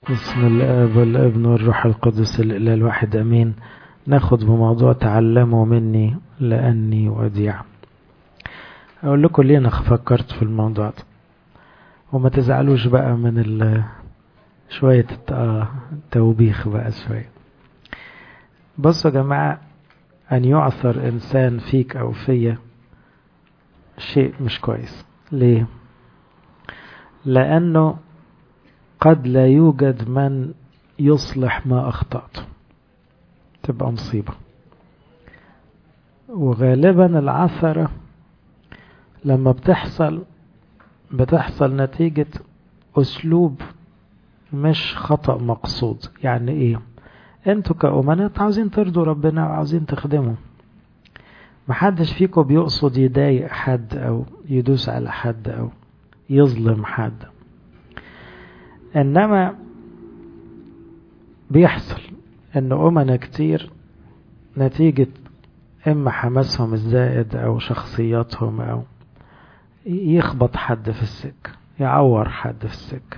بسم الآب والابن والروح القدس الإله الواحد أمين ناخد بموضوع تعلموا مني لأني وديع أقول لكم ليه أنا فكرت في الموضوع ده وما تزعلوش بقى من ال شوية توبيخ بقى شوية بصوا يا جماعة أن يعثر إنسان فيك أو فيا شيء مش كويس ليه لأنه قد لا يوجد من يصلح ما أخطأت تبقى مصيبة وغالبا العثرة لما بتحصل بتحصل نتيجة أسلوب مش خطأ مقصود يعني إيه انتوا كأمناء عاوزين ترضوا ربنا وعاوزين تخدموا محدش فيكم بيقصد يضايق حد أو يدوس على حد أو يظلم حد إنما بيحصل إن أمنا كتير نتيجة إما حماسهم الزائد أو شخصياتهم أو يخبط حد في السكة يعور حد في السكة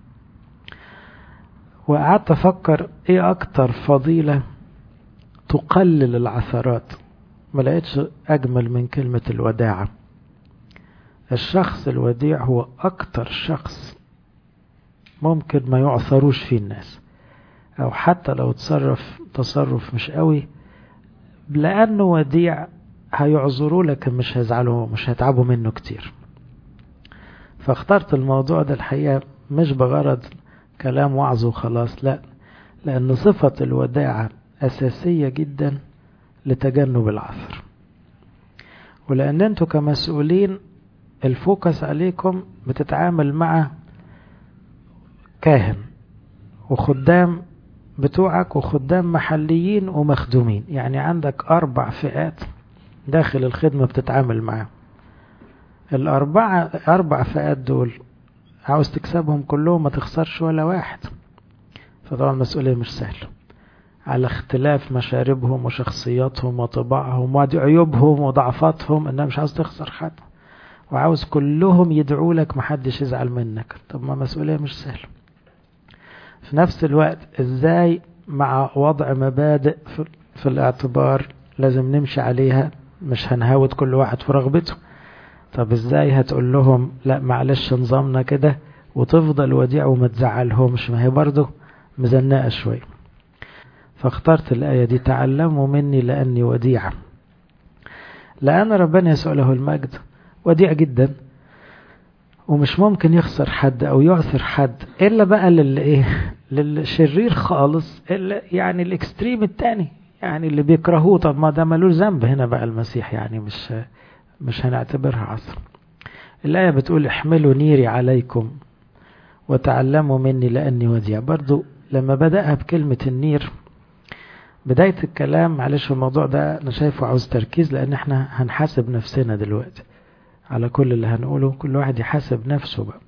وقعدت أفكر إيه أكتر فضيلة تقلل العثرات ما لقيتش أجمل من كلمة الوداعة الشخص الوديع هو أكتر شخص ممكن ما يعثروش فيه الناس أو حتى لو تصرف تصرف مش قوي لأنه وديع هيعذروا لكن مش هيزعلوا مش هيتعبوا منه كتير فاخترت الموضوع ده الحقيقة مش بغرض كلام وعظ وخلاص لا لأن صفة الوداعة أساسية جدا لتجنب العثر ولأن أنتوا كمسؤولين الفوكس عليكم بتتعامل مع كاهن وخدام بتوعك وخدام محليين ومخدومين يعني عندك أربع فئات داخل الخدمة بتتعامل معاهم الأربعة أربع فئات دول عاوز تكسبهم كلهم ما تخسرش ولا واحد فطبعا المسؤولية مش سهلة على اختلاف مشاربهم وشخصياتهم وطباعهم وعيوبهم وضعفاتهم انها مش عاوز تخسر حد وعاوز كلهم يدعوا لك محدش يزعل منك طب ما مسؤولية مش سهلة في نفس الوقت ازاي مع وضع مبادئ في, في الاعتبار لازم نمشي عليها مش هنهاود كل واحد في رغبته طب ازاي هتقول لهم لا معلش نظامنا كده وتفضل وديع وما تزعلهمش ما هي برضه مزنقة شوية فاخترت الآية دي تعلموا مني لأني وديع لأن ربنا يسوع له المجد وديع جدا ومش ممكن يخسر حد أو يعثر حد إلا بقى للي إيه للشرير خالص إلا يعني الإكستريم التاني يعني اللي بيكرهوه طب ما ده ملوش ذنب هنا بقى المسيح يعني مش مش هنعتبرها عصر الآية بتقول احملوا نيري عليكم وتعلموا مني لأني وديع برضو لما بدأها بكلمة النير بداية الكلام معلش الموضوع ده أنا شايفه عاوز تركيز لأن احنا هنحاسب نفسنا دلوقتي على كل اللي هنقوله كل واحد يحاسب نفسه بقى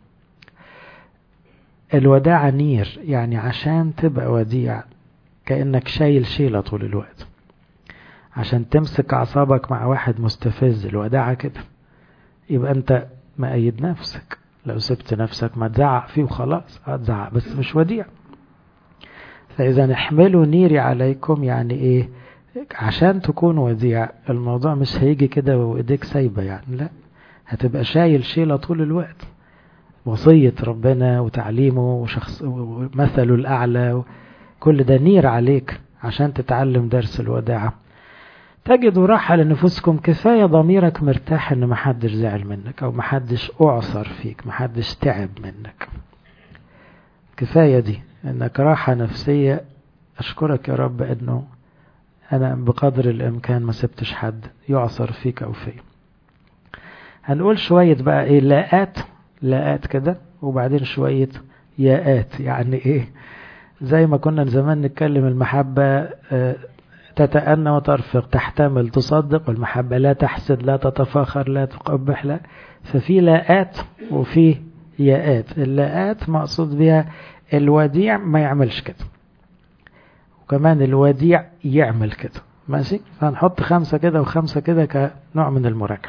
الوداعة نير يعني عشان تبقى وديع كأنك شايل شيلة طول الوقت عشان تمسك أعصابك مع واحد مستفز الوداعة كده يبقى أنت مأيد نفسك لو سبت نفسك ما تزعق فيه وخلاص هتزعق بس مش وديع فإذا احملوا نيري عليكم يعني إيه عشان تكون وديع الموضوع مش هيجي كده وإيديك سايبة يعني لا هتبقى شايل شيلة طول الوقت وصية ربنا وتعليمه وشخص ومثله الأعلى كل ده نير عليك عشان تتعلم درس الوداعة تجدوا راحة لنفوسكم كفاية ضميرك مرتاح ان محدش زعل منك او محدش اعصر فيك محدش تعب منك كفاية دي انك راحة نفسية اشكرك يا رب انه انا بقدر الامكان ما سبتش حد يعصر فيك او فيا هنقول شوية بقى ايه لاءات لاءات كده وبعدين شوية ياءات يعني ايه زي ما كنا زمان نتكلم المحبة اه تتأنى وترفق تحتمل تصدق والمحبة لا تحسد لا تتفاخر لا تقبح لا ففي لاءات وفي ياءات اللاءات مقصود بها الوديع ما يعملش كده وكمان الوديع يعمل كده ماشي فهنحط خمسة كده وخمسة كده كنوع من المراجعة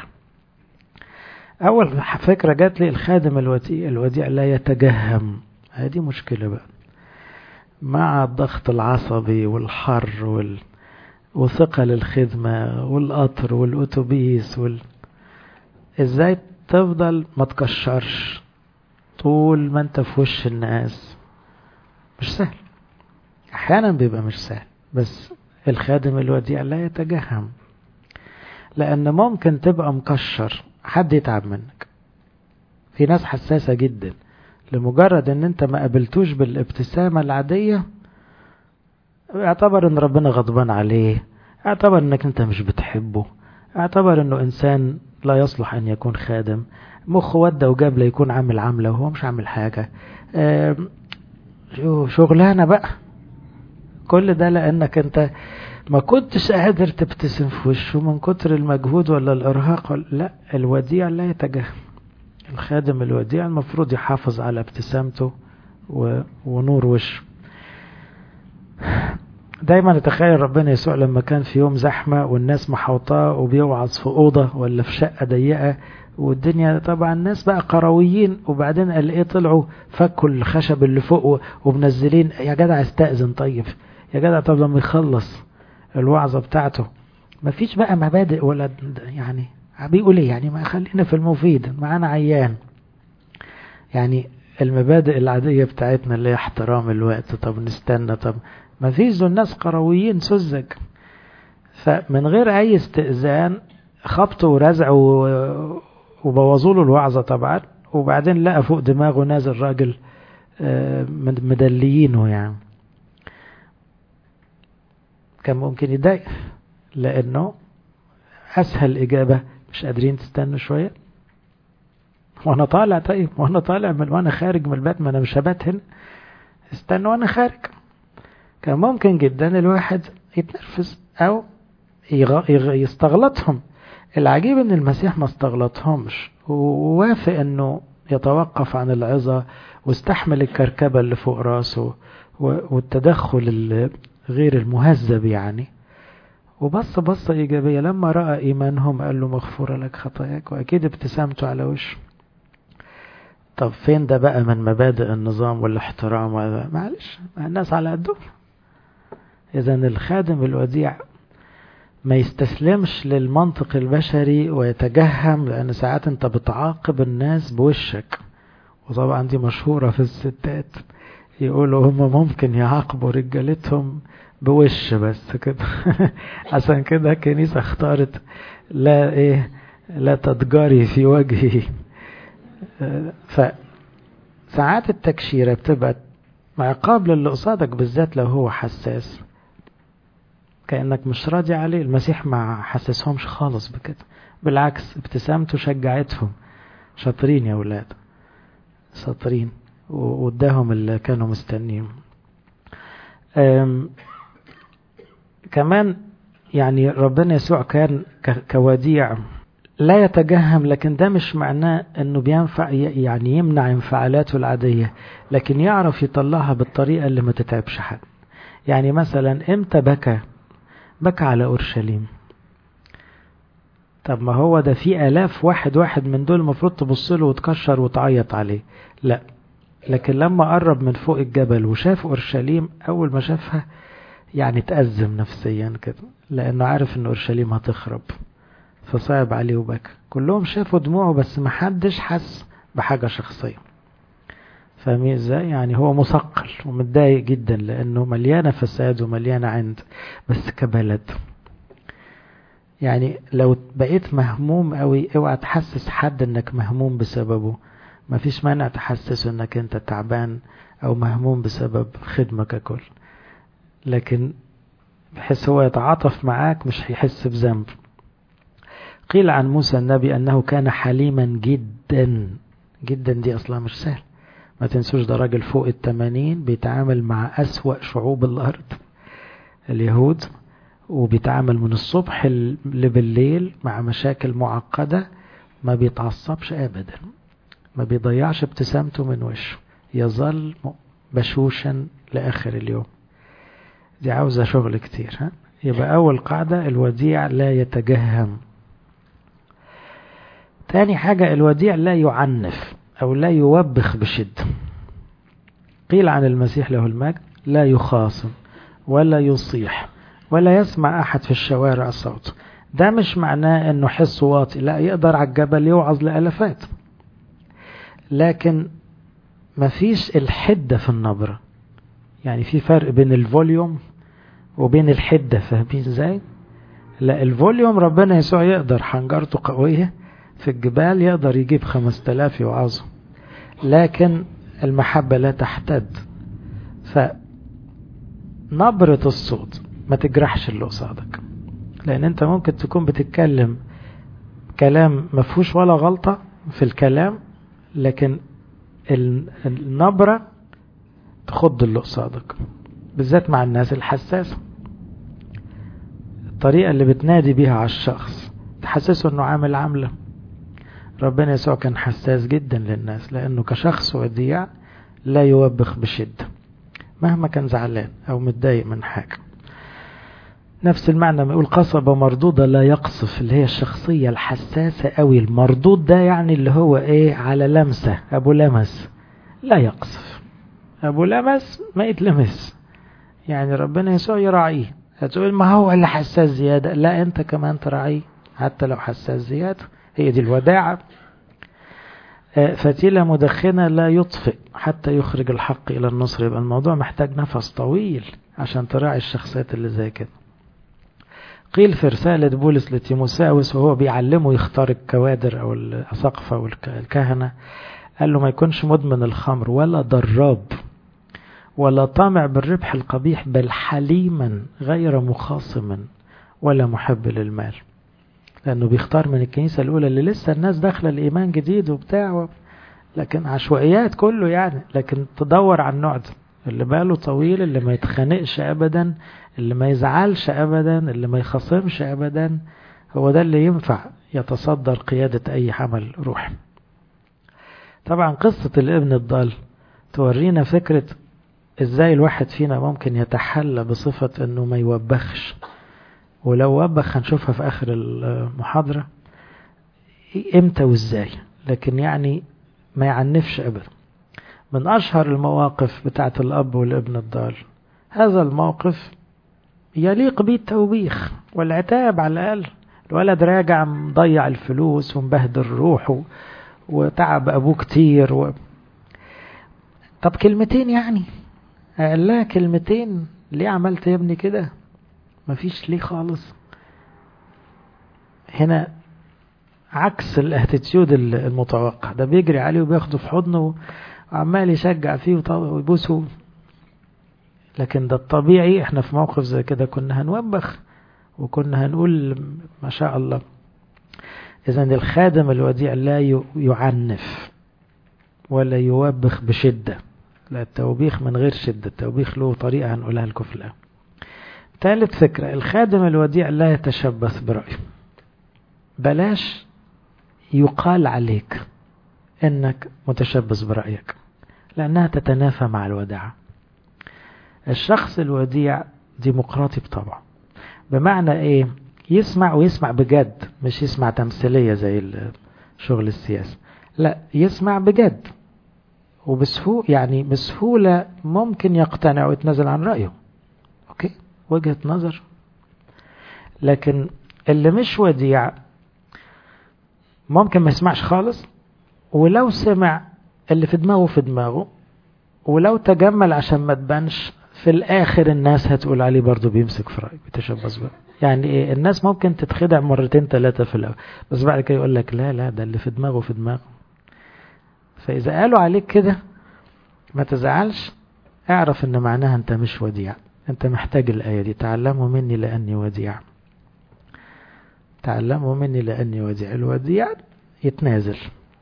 أول فكرة جات لي الخادم الوديع الوديع لا يتجهم هذه مشكلة بقى مع الضغط العصبي والحر وال... وثقل الخدمة والقطر والأتوبيس وال... ازاي تفضل ما تكشرش طول ما انت في وش الناس مش سهل احيانا بيبقى مش سهل بس الخادم الوديع لا يتجهم لان ممكن تبقى مكشر حد يتعب منك في ناس حساسة جدا لمجرد ان انت ما قابلتوش بالابتسامة العادية اعتبر ان ربنا غضبان عليه اعتبر انك انت مش بتحبه اعتبر انه انسان لا يصلح ان يكون خادم مخه ودى وجاب ليكون عامل عاملة وهو مش عامل حاجة شغلانة بقى كل ده لانك انت ما كنتش قادر تبتسم في وشه من كتر المجهود ولا الارهاق ولا لا الوديع لا يتجهم الخادم الوديع المفروض يحافظ على ابتسامته و... ونور وشه دايما اتخيل ربنا يسوع لما كان في يوم زحمة والناس محوطاه وبيوعظ في أوضة ولا في شقة ضيقة والدنيا طبعا الناس بقى قرويين وبعدين قال ايه طلعوا فكوا الخشب اللي فوق ومنزلين يا جدع استأذن طيب يا جدع طب لما يخلص الوعظة بتاعته مفيش بقى مبادئ ولا يعني بيقول ايه يعني ما خلينا في المفيد معانا عيان يعني المبادئ العادية بتاعتنا اللي هي احترام الوقت طب نستنى طب ما فيش دول ناس قرويين سذج فمن غير اي استئذان خبطوا ورزعوا وبوظوا له الوعظة طبعا وبعدين لقى فوق دماغه نازل راجل مدليينه يعني كان ممكن يضايق لانه اسهل اجابة مش قادرين تستنوا شوية وانا طالع طيب وانا طالع من وانا خارج من البيت ما انا مش هبات هنا استنوا وانا خارج كان ممكن جدا الواحد يتنرفز او يستغلطهم العجيب ان المسيح ما استغلطهمش ووافق انه يتوقف عن العظة واستحمل الكركبة اللي فوق راسه والتدخل غير المهذب يعني وبص بصة إيجابية لما رأى إيمانهم قال له مغفورة لك خطاياك وأكيد ابتسامته على وشه طب فين ده بقى من مبادئ النظام والاحترام وهذا معلش الناس على قدهم إذا الخادم الوديع ما يستسلمش للمنطق البشري ويتجهم لأن ساعات أنت بتعاقب الناس بوشك وطبعا دي مشهورة في الستات يقولوا هم ممكن يعاقبوا رجالتهم بوش بس كده عشان كده الكنيسة اختارت لا ايه لا تتجاري في وجهي فساعات التكشيرة بتبقى عقاب للي قصادك بالذات لو هو حساس كأنك مش راضي عليه المسيح ما حسسهمش خالص بكده بالعكس ابتسامته شجعتهم شاطرين يا ولاد شاطرين واداهم اللي كانوا مستنيهم كمان يعني ربنا يسوع كان كوديع لا يتجهم لكن ده مش معناه انه بينفع يعني يمنع انفعالاته العادية لكن يعرف يطلعها بالطريقة اللي ما تتعبش حد يعني مثلا امتى بكى بكى على اورشليم طب ما هو ده في الاف واحد واحد من دول المفروض تبص له وتكشر وتعيط عليه لا لكن لما قرب من فوق الجبل وشاف اورشليم اول ما شافها يعني تأزم نفسيا كده لانه عارف ان اورشليم هتخرب فصعب عليه وبكى كلهم شافوا دموعه بس محدش حس بحاجة شخصية فاهمين ازاي يعني هو مثقل ومتضايق جدا لانه مليانة فساد ومليانة عند بس كبلد يعني لو بقيت مهموم قوي اوعى تحسس حد انك مهموم بسببه مفيش مانع تحسسه انك انت تعبان او مهموم بسبب خدمة ككل لكن بحيث هو يتعاطف معاك مش هيحس بذنب قيل عن موسى النبي أنه كان حليما جدا جدا دي أصلا مش سهل ما تنسوش ده راجل فوق التمانين بيتعامل مع أسوأ شعوب الأرض اليهود وبيتعامل من الصبح لبالليل مع مشاكل معقدة ما بيتعصبش أبدا ما بيضيعش ابتسامته من وشه يظل بشوشا لآخر اليوم دي عاوزة شغل كتير ها؟ يبقى أول قاعدة الوديع لا يتجهم تاني حاجة الوديع لا يعنف أو لا يوبخ بشدة قيل عن المسيح له المجد لا يخاصم ولا يصيح ولا يسمع أحد في الشوارع صوته ده مش معناه انه حس واطي لا يقدر على الجبل يوعظ لألفات لكن مفيش الحدة في النبرة يعني في فرق بين الفوليوم وبين الحدة فاهمين ازاي لا الفوليوم ربنا يسوع يقدر حنجرته قوية في الجبال يقدر يجيب خمس تلاف يوعظه لكن المحبة لا تحتد فنبرة الصوت ما تجرحش اللي قصادك لان انت ممكن تكون بتتكلم كلام ما فيهوش ولا غلطة في الكلام لكن النبرة تخض اللي قصادك بالذات مع الناس الحساسة الطريقة اللي بتنادي بيها على الشخص تحسسه انه عامل عاملة ربنا يسوع كان حساس جدا للناس لانه كشخص وديع لا يوبخ بشدة مهما كان زعلان او متضايق من حاجة نفس المعنى ما يقول قصبة مردودة لا يقصف اللي هي الشخصية الحساسة قوي المردود ده يعني اللي هو ايه على لمسة ابو لمس لا يقصف ابو لمس ما يتلمس يعني ربنا يسوع يراعيه هتقول ما هو اللي حساس زيادة لا انت كمان تراعيه حتى لو حساس زيادة هي دي الوداعة فتيلة مدخنة لا يطفئ حتى يخرج الحق إلى النصر يبقى الموضوع محتاج نفس طويل عشان تراعي الشخصيات اللي زي كده قيل في رسالة بولس لتيموساوس وهو بيعلمه يختار الكوادر أو الأساقفة والكهنة قال له ما يكونش مدمن الخمر ولا ضراب ولا طامع بالربح القبيح بل حليما غير مخاصما ولا محب للمال لأنه بيختار من الكنيسة الأولى اللي لسه الناس داخلة الإيمان جديد وبتاع لكن عشوائيات كله يعني لكن تدور على النوع ده اللي باله طويل اللي ما يتخانقش أبدا اللي ما يزعلش أبدا اللي ما يخاصمش أبدا هو ده اللي ينفع يتصدر قيادة أي عمل روحي طبعا قصة الابن الضال تورينا فكرة ازاي الواحد فينا ممكن يتحلى بصفة انه ما يوبخش ولو وبخ هنشوفها في اخر المحاضرة امتى وازاي لكن يعني ما يعنفش ابدا من اشهر المواقف بتاعت الاب والابن الضال هذا الموقف يليق به التوبيخ والعتاب على الاقل الولد راجع مضيع الفلوس ومبهدل روحه وتعب ابوه كتير و... طب كلمتين يعني قال لها كلمتين ليه عملت يا ابني كده مفيش ليه خالص هنا عكس الاتيتيود المتوقع ده بيجري عليه وبياخده في حضنه وعمال يشجع فيه ويبوسه لكن ده الطبيعي احنا في موقف زي كده كنا هنوبخ وكنا هنقول ما شاء الله اذا الخادم الوديع لا يعنف ولا يوبخ بشده لا التوبيخ من غير شدة التوبيخ له طريقة هنقولها لكم في الآن ثالث فكرة الخادم الوديع لا يتشبث برأيه بلاش يقال عليك انك متشبث برأيك لأنها تتنافى مع الوداعة الشخص الوديع ديمقراطي بطبعه بمعنى ايه يسمع ويسمع بجد مش يسمع تمثيلية زي شغل السياسة لا يسمع بجد وبسهولة يعني بسهولة ممكن يقتنع ويتنازل عن رأيه أوكي وجهة نظر لكن اللي مش وديع ممكن ما يسمعش خالص ولو سمع اللي في دماغه في دماغه ولو تجمل عشان ما تبانش في الآخر الناس هتقول عليه برضه بيمسك في رأيه بيتشبث بقى يعني إيه الناس ممكن تتخدع مرتين ثلاثة في الأول بس بعد كده يقول لك لا لا ده اللي في دماغه في دماغه فإذا قالوا عليك كده ما تزعلش اعرف ان معناها انت مش وديع انت محتاج الآية دي تعلموا مني لأني وديع تعلموا مني لأني وديع الوديع يتنازل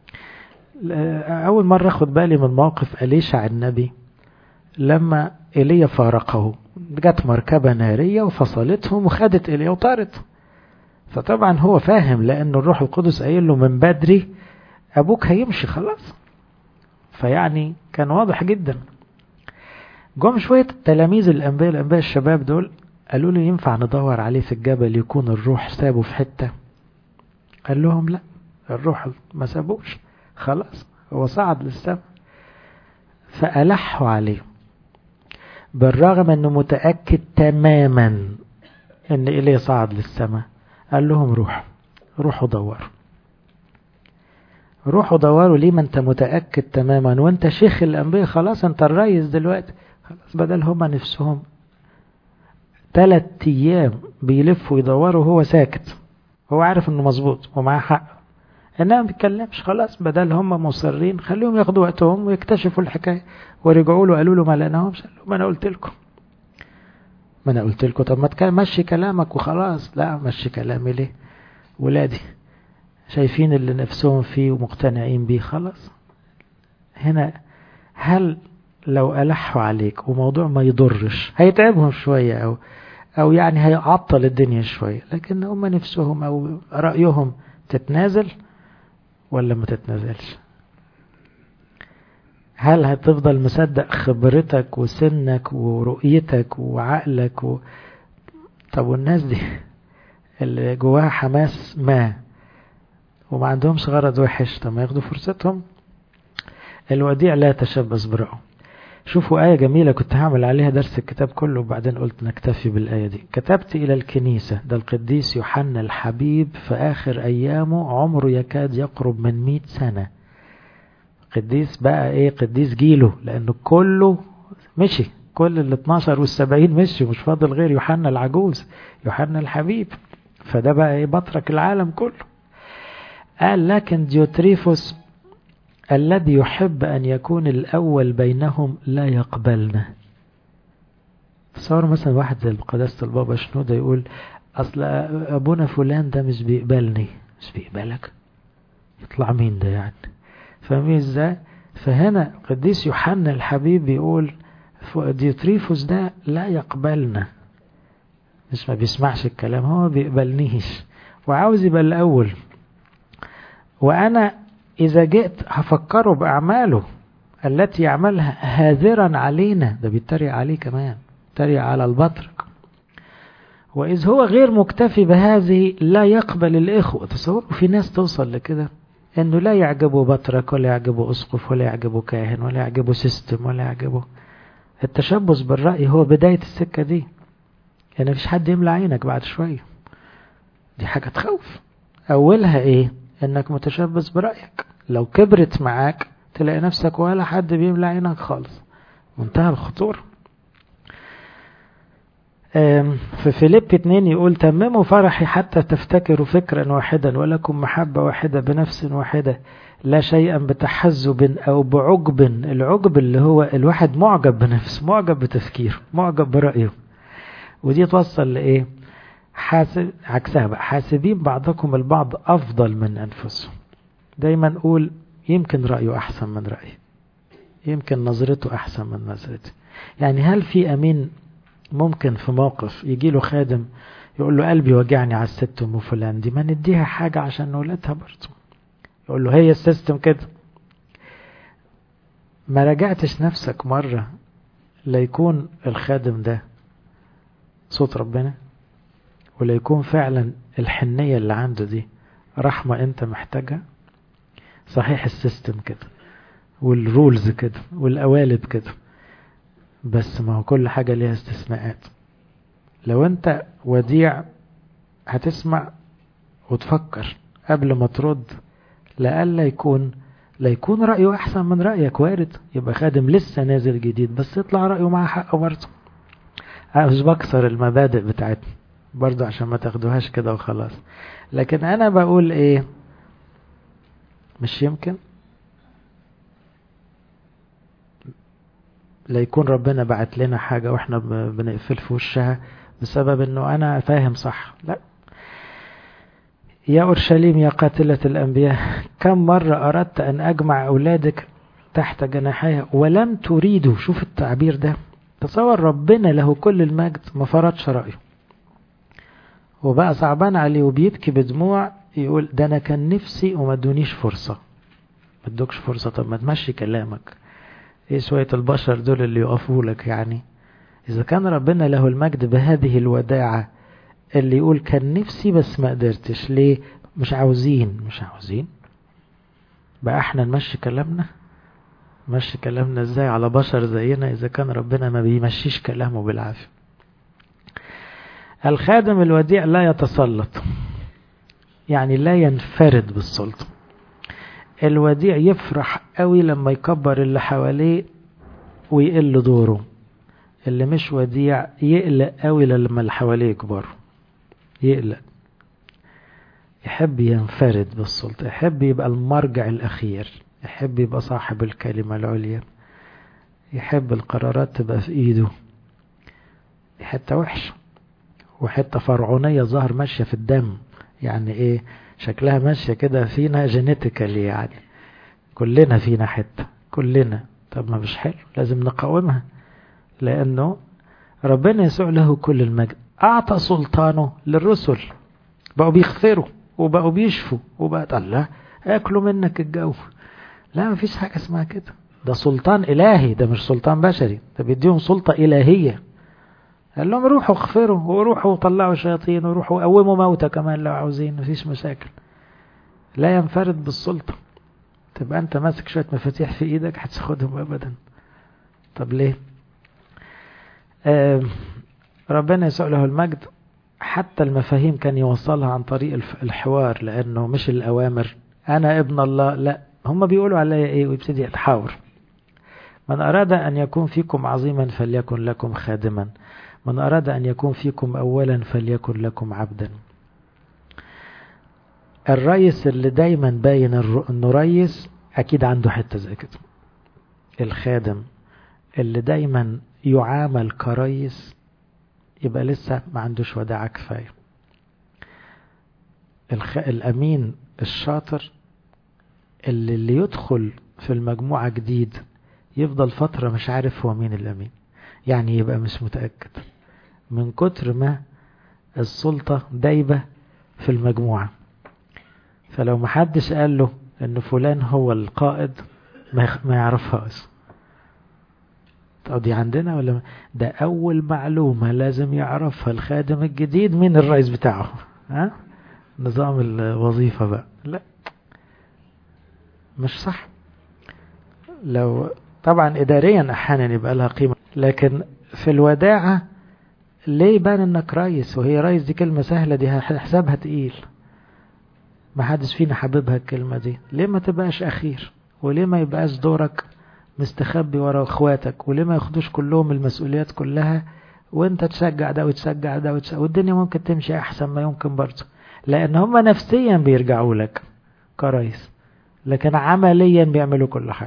أول مرة أخد بالي من موقف أليشع النبي لما إيليا فارقه جت مركبة نارية وفصلتهم وخدت إيليا وطارت فطبعا هو فاهم لأن الروح القدس قايل له من بدري أبوك هيمشي خلاص فيعني كان واضح جدا جم شوية تلاميذ الأنبياء الأنبياء الشباب دول قالوا له ينفع ندور عليه في الجبل يكون الروح سابه في حتة قال لهم لا الروح ما سابوش خلاص هو صعد للسماء فألحوا عليه بالرغم أنه متأكد تماما أن إليه صعد للسماء قال لهم روحوا روحوا دوروا روحوا دوروا ليه ما انت متأكد تماما وانت شيخ الأنبياء خلاص انت الرئيس دلوقتي خلاص بدل هما نفسهم ثلاث أيام بيلفوا يدوروا وهو ساكت هو عارف انه مظبوط ومعاه حق انما ما بيتكلمش خلاص بدل هم مصرين خليهم ياخدوا وقتهم ويكتشفوا الحكايه ورجعوا له قالوا له ما لقيناهمش قال له ما انا قلت لكم ما انا قلت لكم طب ما مشي كلامك وخلاص لا مشي كلامي ليه ولادي شايفين اللي نفسهم فيه ومقتنعين بيه خلاص هنا هل لو ألحوا عليك وموضوع ما يضرش هيتعبهم شوية أو أو يعني هيعطل الدنيا شوية لكن هم نفسهم أو رأيهم تتنازل ولا ما تتنازلش هل هتفضل مصدق خبرتك وسنك ورؤيتك وعقلك و... طب والناس دي اللي جواها حماس ما وما عندهمش غرض وحش طب ما ياخدوا فرصتهم الوديع لا يتشبث برأه شوفوا آية جميلة كنت هعمل عليها درس الكتاب كله وبعدين قلت نكتفي بالآية دي كتبت إلى الكنيسة ده القديس يوحنا الحبيب في آخر أيامه عمره يكاد يقرب من مئة سنة قديس بقى إيه قديس جيله لأنه كله مشي كل ال 12 وال 70 مشي مش فاضل غير يوحنا العجوز يوحنا الحبيب فده بقى إيه بطرك العالم كله قال لكن ديوتريفوس الذي يحب أن يكون الأول بينهم لا يقبلنا تصور مثلا واحد زي قداسة البابا شنودة يقول أصل أبونا فلان ده مش بيقبلني مش بيقبلك يطلع مين ده يعني فاهمين ازاي فهنا قديس يوحنا الحبيب بيقول ديوتريفوس ده لا يقبلنا مش ما بيسمعش الكلام هو بيقبلنيش وعاوز يبقى الأول وأنا إذا جئت هفكره بأعماله التي يعملها هاذرا علينا ده بيتريق عليه كمان بيتريق على البطرك وإذ هو غير مكتفي بهذه لا يقبل الإخوة تصوروا في ناس توصل لكده إنه لا يعجبه بطرك ولا يعجبه أسقف ولا يعجبه كاهن ولا يعجبه سيستم ولا يعجبه التشبث بالرأي هو بداية السكة دي يعني مفيش حد يملى عينك بعد شوية دي حاجة تخوف أولها إيه انك متشبث برأيك لو كبرت معاك تلاقي نفسك ولا حد بيملى عينك خالص منتهى الخطورة في فيليب 2 يقول تمموا فرحي حتى تفتكروا فكرا واحدا ولكم محبة واحدة بنفس واحدة لا شيئا بتحزب أو بعجب العجب اللي هو الواحد معجب بنفسه معجب بتفكيره معجب برأيه ودي توصل لإيه حاسب عكسها بقى حاسبين بعضكم البعض أفضل من أنفسهم دايما نقول يمكن رأيه أحسن من رأيي يمكن نظرته أحسن من نظرتي يعني هل في أمين ممكن في موقف يجي له خادم يقول له قلبي وجعني على الست ام فلان دي ما نديها حاجة عشان نولدها برضه يقول له هي السيستم كده ما رجعتش نفسك مرة ليكون الخادم ده صوت ربنا ولا يكون فعلا الحنية اللي عنده دي رحمة انت محتاجها صحيح السيستم كده والرولز كده والقوالب كده بس ما هو كل حاجة ليها استثناءات لو انت وديع هتسمع وتفكر قبل ما ترد لألا يكون لا يكون رأيه أحسن من رأيك وارد يبقى خادم لسه نازل جديد بس يطلع رأيه معاه حق برضه أنا مش بكسر المبادئ بتاعتنا برضه عشان ما تاخدوهاش كده وخلاص لكن أنا بقول إيه مش يمكن لا يكون ربنا بعت لنا حاجة واحنا بنقفل في وشها بسبب انه انا فاهم صح لا يا أورشليم يا قاتلة الأنبياء كم مرة أردت أن أجمع أولادك تحت جناحيها ولم تريدوا شوف التعبير ده تصور ربنا له كل المجد ما فرضش رأيه وبقى صعبان عليه وبيبكي بدموع يقول ده أنا كان نفسي وما ادونيش فرصة ما ادوكش فرصة طب ما تمشي كلامك ايه شوية البشر دول اللي يقفوا لك يعني إذا كان ربنا له المجد بهذه الوداعة اللي يقول كان نفسي بس ما قدرتش ليه مش عاوزين مش عاوزين بقى احنا نمشي كلامنا مشي كلامنا ازاي على بشر زينا اذا كان ربنا ما بيمشيش كلامه بالعافية الخادم الوديع لا يتسلط يعني لا ينفرد بالسلطة الوديع يفرح قوي لما يكبر اللي حواليه ويقل دوره اللي مش وديع يقلق قوي لما اللي حواليه يكبروا يقلق يحب ينفرد بالسلطة يحب يبقى المرجع الأخير يحب يبقى صاحب الكلمة العليا يحب القرارات تبقى في إيده دي حتة وحشة وحتة فرعونية ظهر ماشية في الدم يعني إيه شكلها ماشية كده فينا جينيتيكالي يعني كلنا فينا حتة كلنا طب ما مش حلو لازم نقاومها لأنه ربنا يسوع له كل المجد أعطى سلطانه للرسل بقوا بيغفروا وبقوا بيشفوا وبقت الله ياكلوا منك الجو لا مفيش حاجة اسمها كده ده سلطان إلهي ده مش سلطان بشري ده بيديهم سلطة إلهية قال لهم روحوا اغفروا وروحوا وطلعوا شياطين وروحوا قوموا موتى كمان لو عاوزين مفيش مشاكل لا ينفرد بالسلطة تبقى انت ماسك شوية مفاتيح في ايدك هتاخدهم ابدا طب ليه آه ربنا يسوع له المجد حتى المفاهيم كان يوصلها عن طريق الحوار لانه مش الاوامر انا ابن الله لا هم بيقولوا عليا ايه ويبتدي يتحاور من اراد ان يكون فيكم عظيما فليكن لكم خادما من اراد ان يكون فيكم اولا فليكن لكم عبدا الريس اللي دايما باين انه ريس اكيد عنده حته زي كده الخادم اللي دايما يعامل كريس يبقى لسه ما عندوش وداعة كفاية الخ... الأمين الشاطر اللي, اللي يدخل في المجموعة جديد يفضل فترة مش عارف هو مين الأمين يعني يبقى مش متأكد من كتر ما السلطة دايبة في المجموعة فلو محدش قال له ان فلان هو القائد ما يعرفهاش طب دي عندنا ولا ده اول معلومة لازم يعرفها الخادم الجديد مين الرئيس بتاعه ها نظام الوظيفة بقى لا مش صح لو طبعا اداريا احيانا يبقى لها قيمة لكن في الوداعة ليه يبان انك رئيس وهي رئيس دي كلمة سهلة دي حسابها تقيل ما حدش فينا حاببها الكلمة دي ليه ما تبقاش اخير وليه ما يبقاش دورك مستخبي ورا اخواتك وليه ما ياخدوش كلهم المسؤوليات كلها وانت تشجع ده وتشجع ده وتشجع والدنيا ممكن تمشي احسن ما يمكن برضه لان هم نفسيا بيرجعوا لك كرئيس لكن عمليا بيعملوا كل حاجة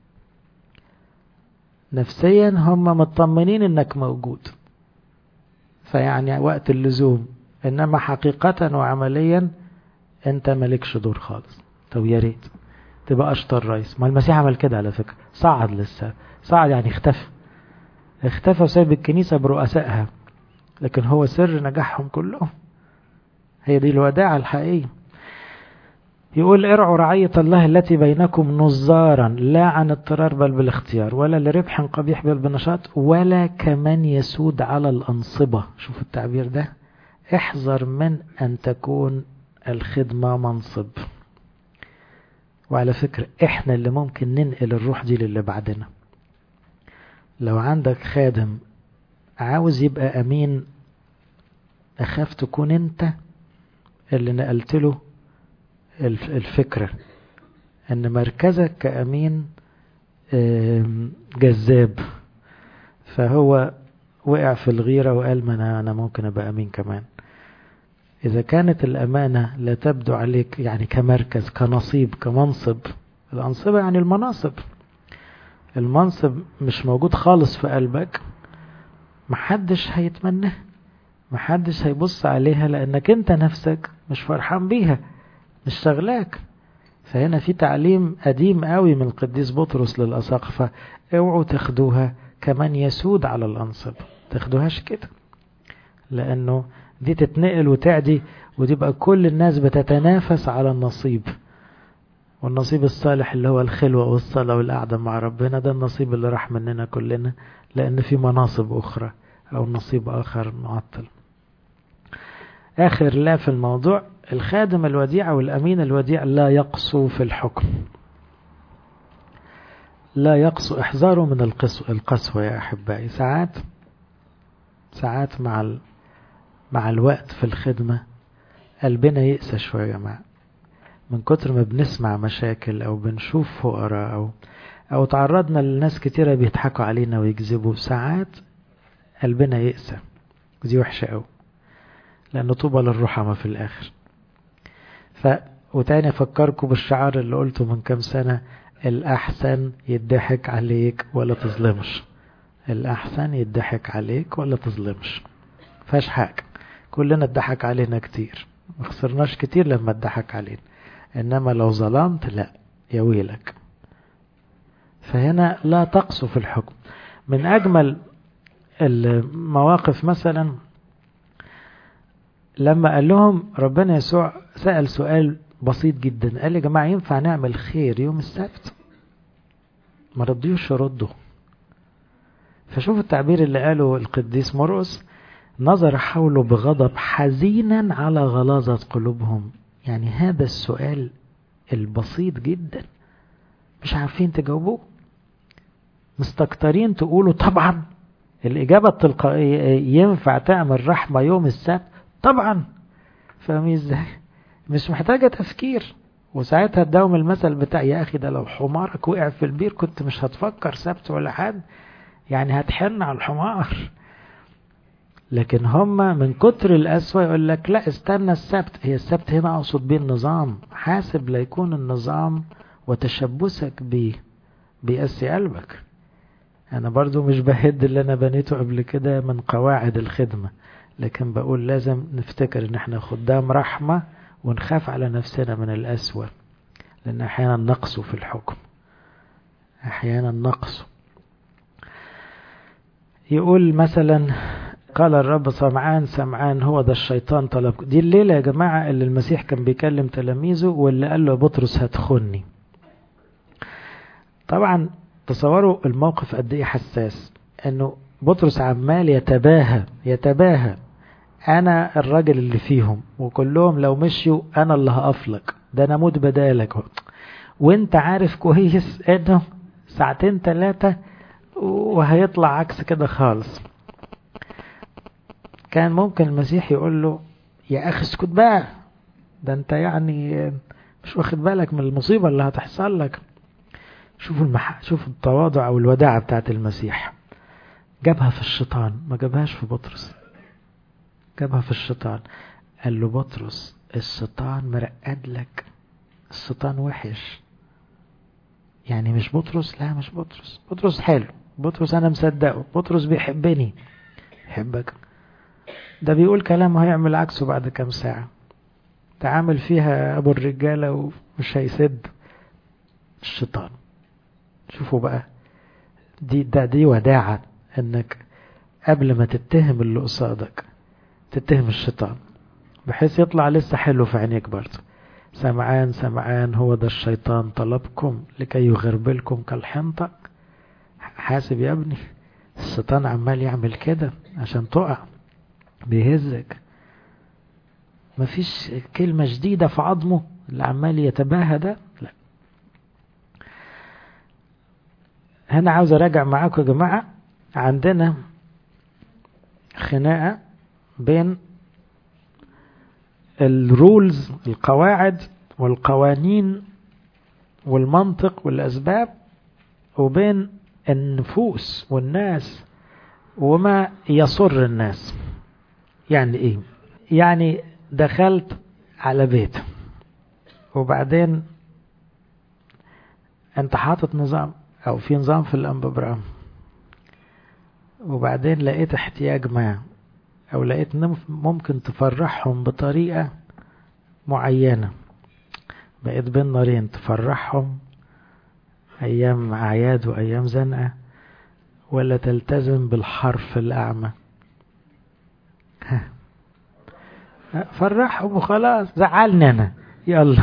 نفسيا هم مطمنين انك موجود فيعني وقت اللزوم انما حقيقة وعمليا انت مالكش دور خالص طب يا ريت تبقى اشطر رئيس ما المسيح عمل كده على فكرة صعد لسه صعد يعني اختفى اختفى وساب الكنيسة برؤسائها لكن هو سر نجاحهم كلهم هي دي الوداعة الحقيقية يقول ارعوا رعية الله التي بينكم نظارا لا عن اضطرار بل بالاختيار ولا لربح قبيح بل بنشاط ولا كمن يسود على الأنصبة شوف التعبير ده احذر من أن تكون الخدمة منصب وعلى فكرة احنا اللي ممكن ننقل الروح دي للي بعدنا لو عندك خادم عاوز يبقى أمين أخاف تكون أنت اللي نقلت له الفكرة أن مركزك كأمين جذاب فهو وقع في الغيرة وقال ما أنا, أنا ممكن أبقى أمين كمان إذا كانت الأمانة لا تبدو عليك يعني كمركز كنصيب كمنصب الأنصبة يعني المناصب المنصب مش موجود خالص في قلبك محدش هيتمناه محدش هيبص عليها لأنك أنت نفسك مش فرحان بيها مش شغلاك فهنا في تعليم قديم قوي من القديس بطرس للأساقفة اوعوا تاخدوها كمان يسود على الأنصب تاخدوهاش كده لأنه دي تتنقل وتعدي وتبقى كل الناس بتتنافس على النصيب والنصيب الصالح اللي هو الخلوة والصلاة والقعدة مع ربنا ده النصيب اللي راح مننا كلنا لأن في مناصب أخرى أو نصيب آخر معطل آخر لا في الموضوع الخادم الوديع والأمين الوديع لا يقسو في الحكم لا يقسو احذروا من القسوة, القسوة يا أحبائي ساعات ساعات مع ال... مع الوقت في الخدمة قلبنا يقسى شوية يا جماعة من كتر ما بنسمع مشاكل أو بنشوف فقراء أو أو تعرضنا لناس كتيرة بيضحكوا علينا ويكذبوا ساعات قلبنا يقسى ودي وحشة أوي لأنه طوبى للرحمة في الآخر ف وتاني أفكركم بالشعار اللي قلته من كام سنة الأحسن يضحك عليك ولا تظلمش الأحسن يضحك عليك ولا تظلمش فاش حاجة كلنا اتضحك علينا كتير ما خسرناش كتير لما اتضحك علينا إنما لو ظلمت لا يا ويلك فهنا لا تقسو في الحكم من أجمل المواقف مثلا لما قال لهم ربنا يسوع سأل سؤال بسيط جدا قال يا جماعة ينفع نعمل خير يوم السبت ما رضيوش يردوا فشوفوا التعبير اللي قاله القديس مرقس نظر حوله بغضب حزينا على غلاظة قلوبهم يعني هذا السؤال البسيط جدا مش عارفين تجاوبوه مستكترين تقولوا طبعا الإجابة التلقائية ينفع تعمل رحمة يوم السبت طبعا فاهمين ازاي مش محتاجة تفكير وساعتها اداهم المثل بتاع يا اخي ده لو حمارك وقع في البير كنت مش هتفكر سبت ولا حد يعني هتحن على الحمار لكن هم من كتر القسوة يقول لك لا استنى السبت هي السبت هنا اقصد بيه النظام حاسب لا يكون النظام وتشبثك بيه بيقسي قلبك انا برضو مش بهد اللي انا بنيته قبل كده من قواعد الخدمة لكن بقول لازم نفتكر ان احنا خدام رحمة ونخاف على نفسنا من الأسوأ لأن أحيانا نقص في الحكم أحيانا نقص يقول مثلا قال الرب سمعان سمعان هو ده الشيطان طلب دي الليلة يا جماعة اللي المسيح كان بيكلم تلاميذه واللي قال له بطرس هتخني طبعا تصوروا الموقف قد ايه حساس انه بطرس عمال يتباهى يتباهى انا الراجل اللي فيهم وكلهم لو مشيوا انا اللي هقفلك ده انا اموت بدالك وانت عارف كويس انه ساعتين ثلاثة وهيطلع عكس كده خالص كان ممكن المسيح يقول له يا اخي اسكت بقى ده انت يعني مش واخد بالك من المصيبة اللي هتحصل لك شوفوا المح... شوفوا التواضع او الوداعة بتاعت المسيح جابها في الشيطان ما جابهاش في بطرس جابها في الشيطان قال له بطرس الشيطان مرقد لك الشيطان وحش يعني مش بطرس لا مش بطرس بطرس حلو بطرس انا مصدقه بطرس بيحبني يحبك ده بيقول كلام هيعمل عكسه بعد كام ساعة تعامل فيها ابو الرجالة ومش هيسد الشيطان شوفوا بقى دي ده دي وداعة انك قبل ما تتهم اللي قصادك تتهم الشيطان بحيث يطلع لسه حلو في عينيك برضه سمعان سمعان هو ده الشيطان طلبكم لكي يغربلكم كالحنطة حاسب يا ابني الشيطان عمال يعمل كده عشان تقع بيهزك مفيش كلمة جديدة في عظمه اللي عمال يتباهى ده لا هنا عاوز اراجع معاكم يا جماعة عندنا خناقة بين الرولز القواعد والقوانين والمنطق والأسباب وبين النفوس والناس وما يصر الناس يعني ايه يعني دخلت على بيت وبعدين انت حاطط نظام او في نظام في الانببرام وبعدين لقيت احتياج ما او لقيت ممكن تفرحهم بطريقة معينة بقيت بين نارين تفرحهم ايام اعياد وايام زنقة ولا تلتزم بالحرف الاعمى فرحهم وخلاص زعلني انا يلا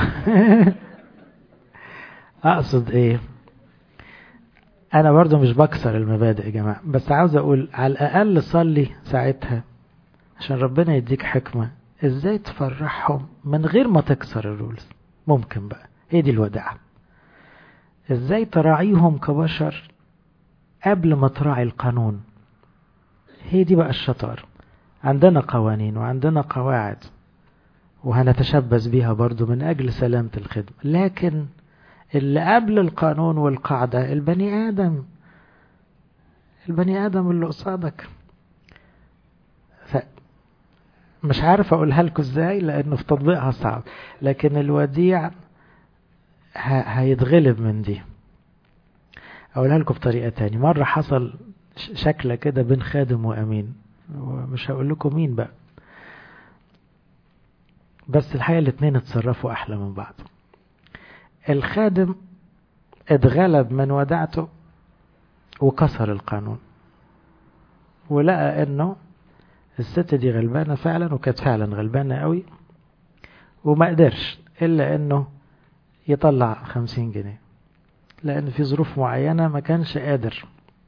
اقصد ايه انا برضو مش بكسر المبادئ يا جماعة بس عاوز اقول على الاقل صلي ساعتها عشان ربنا يديك حكمة ازاي تفرحهم من غير ما تكسر الرولز ممكن بقى هي دي الوداعة ازاي تراعيهم كبشر قبل ما تراعي القانون هي دي بقى الشطار عندنا قوانين وعندنا قواعد وهنتشبث بيها برضو من أجل سلامة الخدمة لكن اللي قبل القانون والقاعدة البني آدم البني آدم اللي قصادك مش عارف أقولها لكم إزاي لأنه في تطبيقها صعب لكن الوديع هيتغلب من دي أقولها لكم بطريقة تاني مرة حصل شكلة كده بين خادم وأمين ومش هقول لكم مين بقى بس الحقيقة الاتنين اتصرفوا أحلى من بعض الخادم اتغلب من ودعته وكسر القانون ولقى انه الست دي غلبانة فعلا وكانت فعلا غلبانة قوي وما قدرش الا انه يطلع خمسين جنيه لان في ظروف معينة ما كانش قادر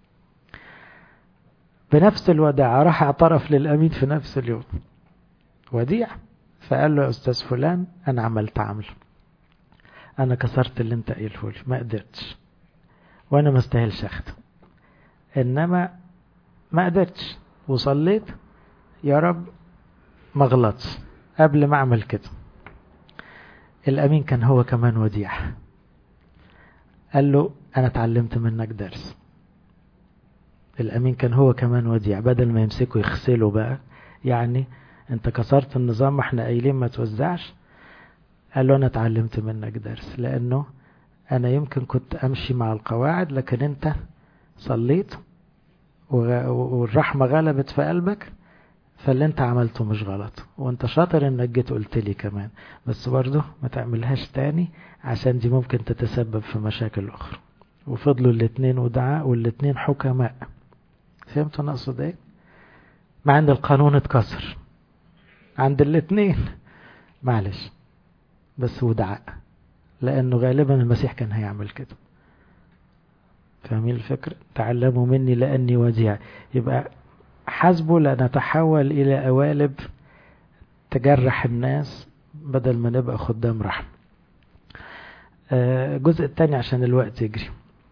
بنفس الوداعة راح اعترف للأمين في نفس اليوم وديع فقال له يا أستاذ فلان أنا عملت عمل أنا كسرت اللي أنت قايله لي ما قدرتش وأنا ما استاهلش أخده إنما ما قدرتش وصليت يا رب ما غلطش قبل ما أعمل كده الأمين كان هو كمان وديع قال له أنا اتعلمت منك درس الأمين كان هو كمان وديع بدل ما يمسكه يغسله بقى يعني انت كسرت النظام ما احنا قايلين ما توزعش قال له انا اتعلمت منك درس لانه انا يمكن كنت امشي مع القواعد لكن انت صليت والرحمة غلبت في قلبك فاللي انت عملته مش غلط وانت شاطر انك جيت قلت لي كمان بس برضه ما تعملهاش تاني عشان دي ممكن تتسبب في مشاكل اخرى وفضلوا الاتنين ودعاء والاتنين حكماء فهمتوا انا اقصد ايه مع ان القانون اتكسر عند الاتنين معلش بس ودعاء لانه غالبا المسيح كان هيعمل كده فاهمين الفكرة تعلموا مني لاني وديع يبقى حسبه لنتحول الى قوالب تجرح الناس بدل ما نبقى خدام رحم الجزء الثاني عشان الوقت يجري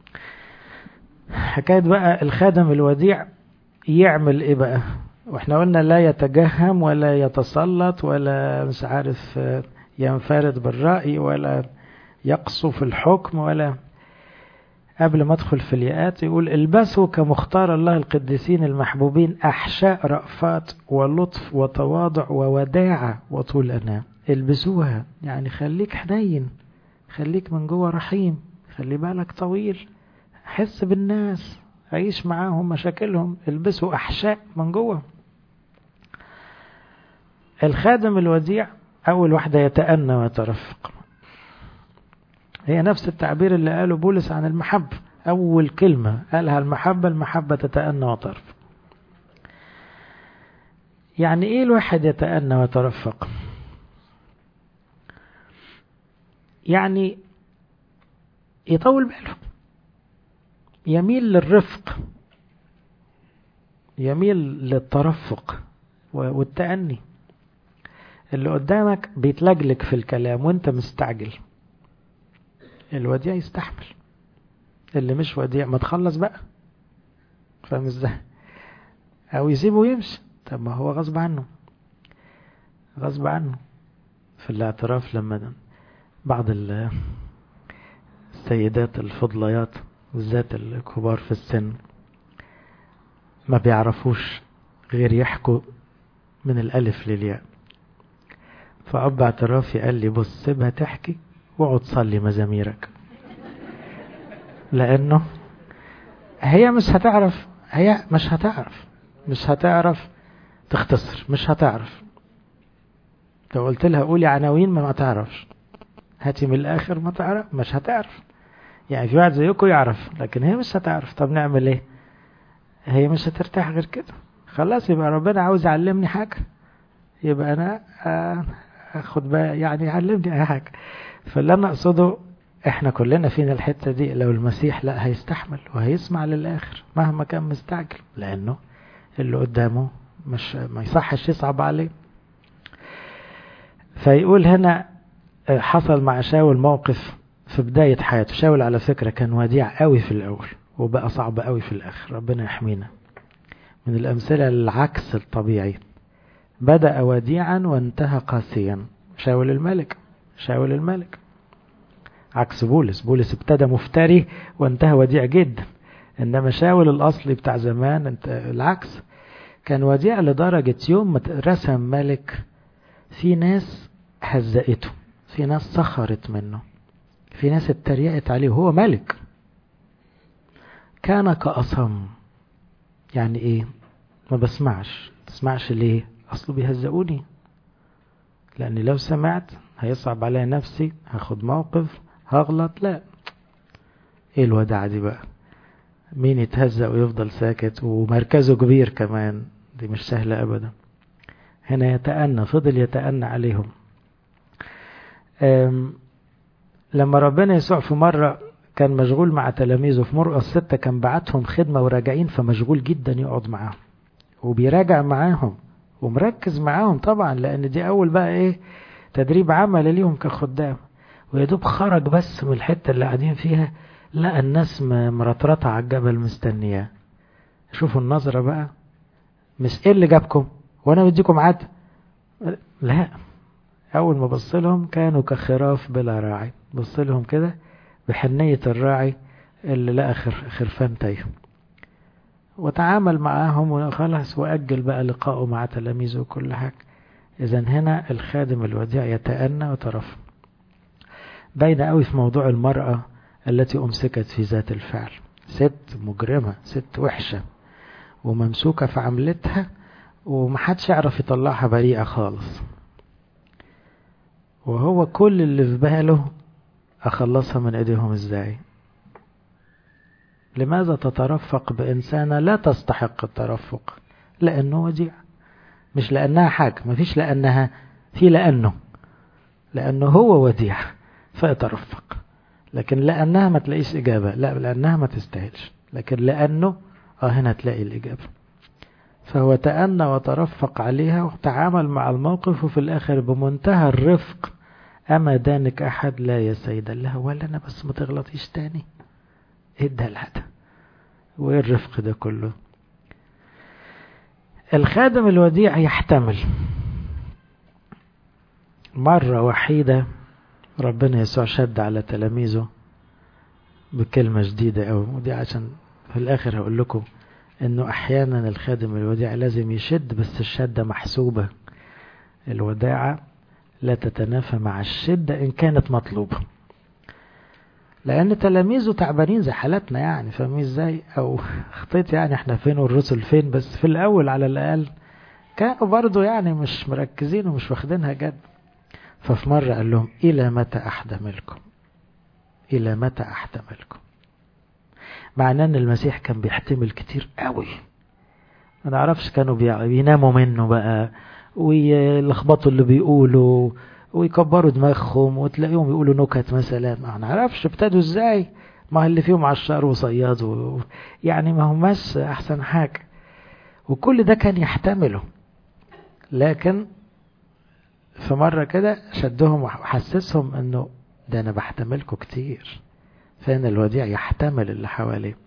حكاية بقى الخادم الوديع يعمل ايه بقى واحنا قلنا لا يتجهم ولا يتسلط ولا مش عارف ينفرد بالرأي ولا يقصو في الحكم ولا قبل ما ادخل في الياءات يقول البسوا كمختار الله القديسين المحبوبين احشاء رأفات ولطف وتواضع ووداعة وطول أنام البسوها يعني خليك حنين خليك من جوه رحيم خلي بالك طويل حس بالناس عيش معاهم مشاكلهم البسوا أحشاء من جوه الخادم الوديع أول واحدة يتأنى ويترفق هي نفس التعبير اللي قاله بولس عن المحبة أول كلمة قالها المحبة المحبة تتأنى وترفق يعني إيه الواحد يتأنى ويترفق يعني يطول باله يميل للرفق يميل للترفق والتأني اللي قدامك بيتلجلك في الكلام وانت مستعجل الوديع يستحمل اللي مش وديع ما تخلص بقى فاهم ازاي او يسيبه يمشي طب ما هو غصب عنه غصب عنه في الاعتراف لما بعض السيدات الفضليات بالذات الكبار في السن ما بيعرفوش غير يحكوا من الألف للياء فأب اعترافي قال لي بص سيبها تحكي واقعد صلي مزاميرك لأنه هي مش هتعرف هي مش هتعرف مش هتعرف تختصر مش هتعرف لو قلت لها قولي عناوين ما تعرفش هاتي من الآخر ما تعرف مش هتعرف يعني في واحد زيكم يعرف لكن هي مش هتعرف طب نعمل ايه هي مش هترتاح غير كده خلاص يبقى ربنا عاوز يعلمني حاجة يبقى انا اخد بقى يعني يعلمني اي حاجة فاللي انا اقصده احنا كلنا فينا الحتة دي لو المسيح لا هيستحمل وهيسمع للاخر مهما كان مستعجل لانه اللي قدامه مش ما يصحش يصعب عليه فيقول هنا حصل مع شاول موقف في بداية حياته شاول على فكرة كان وديع قوي في الأول وبقى صعب قوي في الآخر ربنا يحمينا من الأمثلة العكس الطبيعي بدأ وديعا وانتهى قاسيا شاول الملك شاول الملك عكس بولس بولس ابتدى مفتري وانتهى وديع جدا انما شاول الاصلي بتاع زمان انت العكس كان وديع لدرجة يوم ما رسم ملك في ناس هزقته في ناس سخرت منه في ناس اتريقت عليه وهو ملك كان كأصم يعني ايه ما بسمعش تسمعش ليه اصله بيهزقوني لاني لو سمعت هيصعب عليا نفسي هاخد موقف هغلط لا ايه الوداعة دي بقى مين يتهزق ويفضل ساكت ومركزه كبير كمان دي مش سهلة ابدا هنا يتأنى فضل يتأنى عليهم لما ربنا يسوع في مرة كان مشغول مع تلاميذه في مرقس ستة كان بعتهم خدمة وراجعين فمشغول جدا يقعد معاهم وبيراجع معاهم ومركز معاهم طبعا لأن دي أول بقى إيه تدريب عمل ليهم كخدام ويدوب خرج بس من الحتة اللي قاعدين فيها لقى الناس مرطرطة على الجبل مستنياه شوفوا النظرة بقى مش ايه اللي جابكم وانا بديكم عد لا اول ما بص لهم كانوا كخراف بلا راعي بص لهم كده بحنية الراعي اللي لقى خرفان تايه وتعامل معاهم وخلاص وأجل بقى لقائه مع تلاميذه وكل حاجة إذا هنا الخادم الوديع يتأنى وترف باينة قوي في موضوع المرأة التي أمسكت في ذات الفعل ست مجرمة ست وحشة وممسوكة في عملتها ومحدش يعرف يطلعها بريئة خالص وهو كل اللي في باله أخلصها من إيديهم إزاي لماذا تترفق بإنسانة لا تستحق الترفق لأنه وديع مش لأنها حاجة مفيش لأنها في لأنه لأنه هو وديع فيترفق لكن لأنها ما تلاقيش إجابة لا لأنها ما تستاهلش لكن لأنه آه هنا تلاقي الإجابة فهو تأنى وترفق عليها وتعامل مع الموقف وفي الآخر بمنتهى الرفق أما دانك أحد لا يا سيدة لها ولا أنا بس ما تغلطيش تاني إيه الدلع ده وإيه الرفق ده كله الخادم الوديع يحتمل مرة وحيدة ربنا يسوع شد على تلاميذه بكلمة جديدة أوي ودي عشان في الآخر هقول لكم إنه أحيانا الخادم الوديع لازم يشد بس الشدة محسوبة الوداعة لا تتنافى مع الشدة إن كانت مطلوبة لأن تلاميذه تعبانين زي حالتنا يعني فاهمين ازاي أو خطيت يعني احنا فين والرسل فين بس في الأول على الأقل كانوا برضو يعني مش مركزين ومش واخدينها جد ففي مرة قال لهم إلى متى أحتملكم إلى متى أحتملكم معناه أن المسيح كان بيحتمل كتير قوي ما نعرفش كانوا بيناموا منه بقى ويلخبطوا اللي بيقولوا ويكبروا دماغهم وتلاقيهم يقولوا نكت مثلا ما نعرفش ابتدوا ازاي ما اللي فيهم عشار وصياد و... يعني ما هماش احسن حاجة وكل ده كان يحتمله لكن في مرة كده شدهم وحسسهم انه ده انا بحتملكم كتير فان الوديع يحتمل اللي حواليه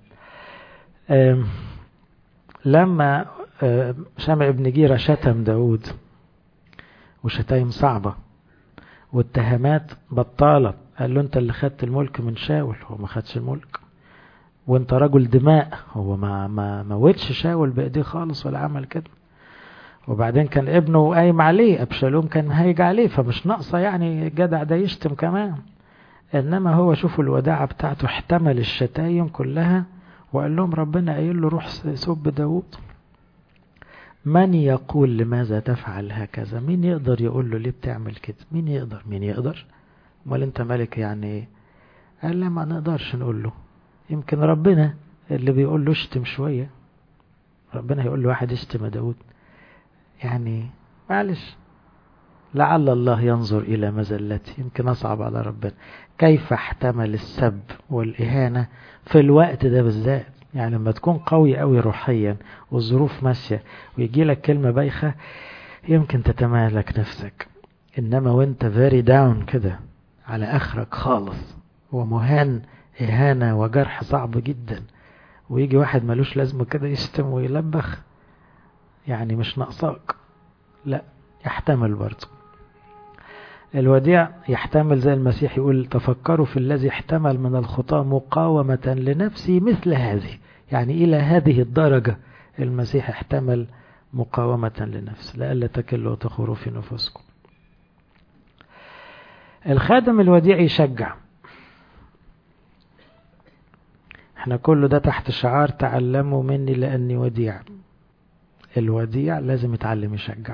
لما شمع ابن جيرة شتم داود وشتايم صعبة واتهامات بطالة قال له انت اللي خدت الملك من شاول هو ما خدش الملك وانت رجل دماء هو ما ما موتش شاول بايديه خالص ولا عمل كده وبعدين كان ابنه قايم عليه ابشالوم كان هايج عليه فمش ناقصه يعني الجدع ده يشتم كمان انما هو شوفوا الوداعه بتاعته احتمل الشتايم كلها وقال لهم ربنا قايل له روح سب داود من يقول لماذا تفعل هكذا مين يقدر يقول له ليه بتعمل كده مين يقدر مين يقدر امال انت ملك يعني ايه قال لا ما نقدرش نقول له يمكن ربنا اللي بيقول له اشتم شويه ربنا هيقول له واحد اشتم داود يعني معلش لعل الله ينظر إلى مزلتي يمكن أصعب على ربنا كيف احتمل السب والإهانة في الوقت ده بالذات يعني لما تكون قوي قوي روحيا والظروف ماشية ويجي لك كلمة بايخة يمكن تتمالك نفسك إنما وانت very down كده على آخرك خالص ومهان إهانة وجرح صعب جدا ويجي واحد ملوش لازمة كده يشتم ويلبخ يعني مش ناقصاك لا يحتمل برضه الوديع يحتمل زي المسيح يقول تفكروا في الذي احتمل من الخطاة مقاومة لنفسي مثل هذه يعني إلى هذه الدرجة المسيح احتمل مقاومة لنفسه لألا تكلوا وتخوروا في نفوسكم الخادم الوديع يشجع احنا كله ده تحت شعار تعلموا مني لأني وديع الوديع لازم يتعلم يشجع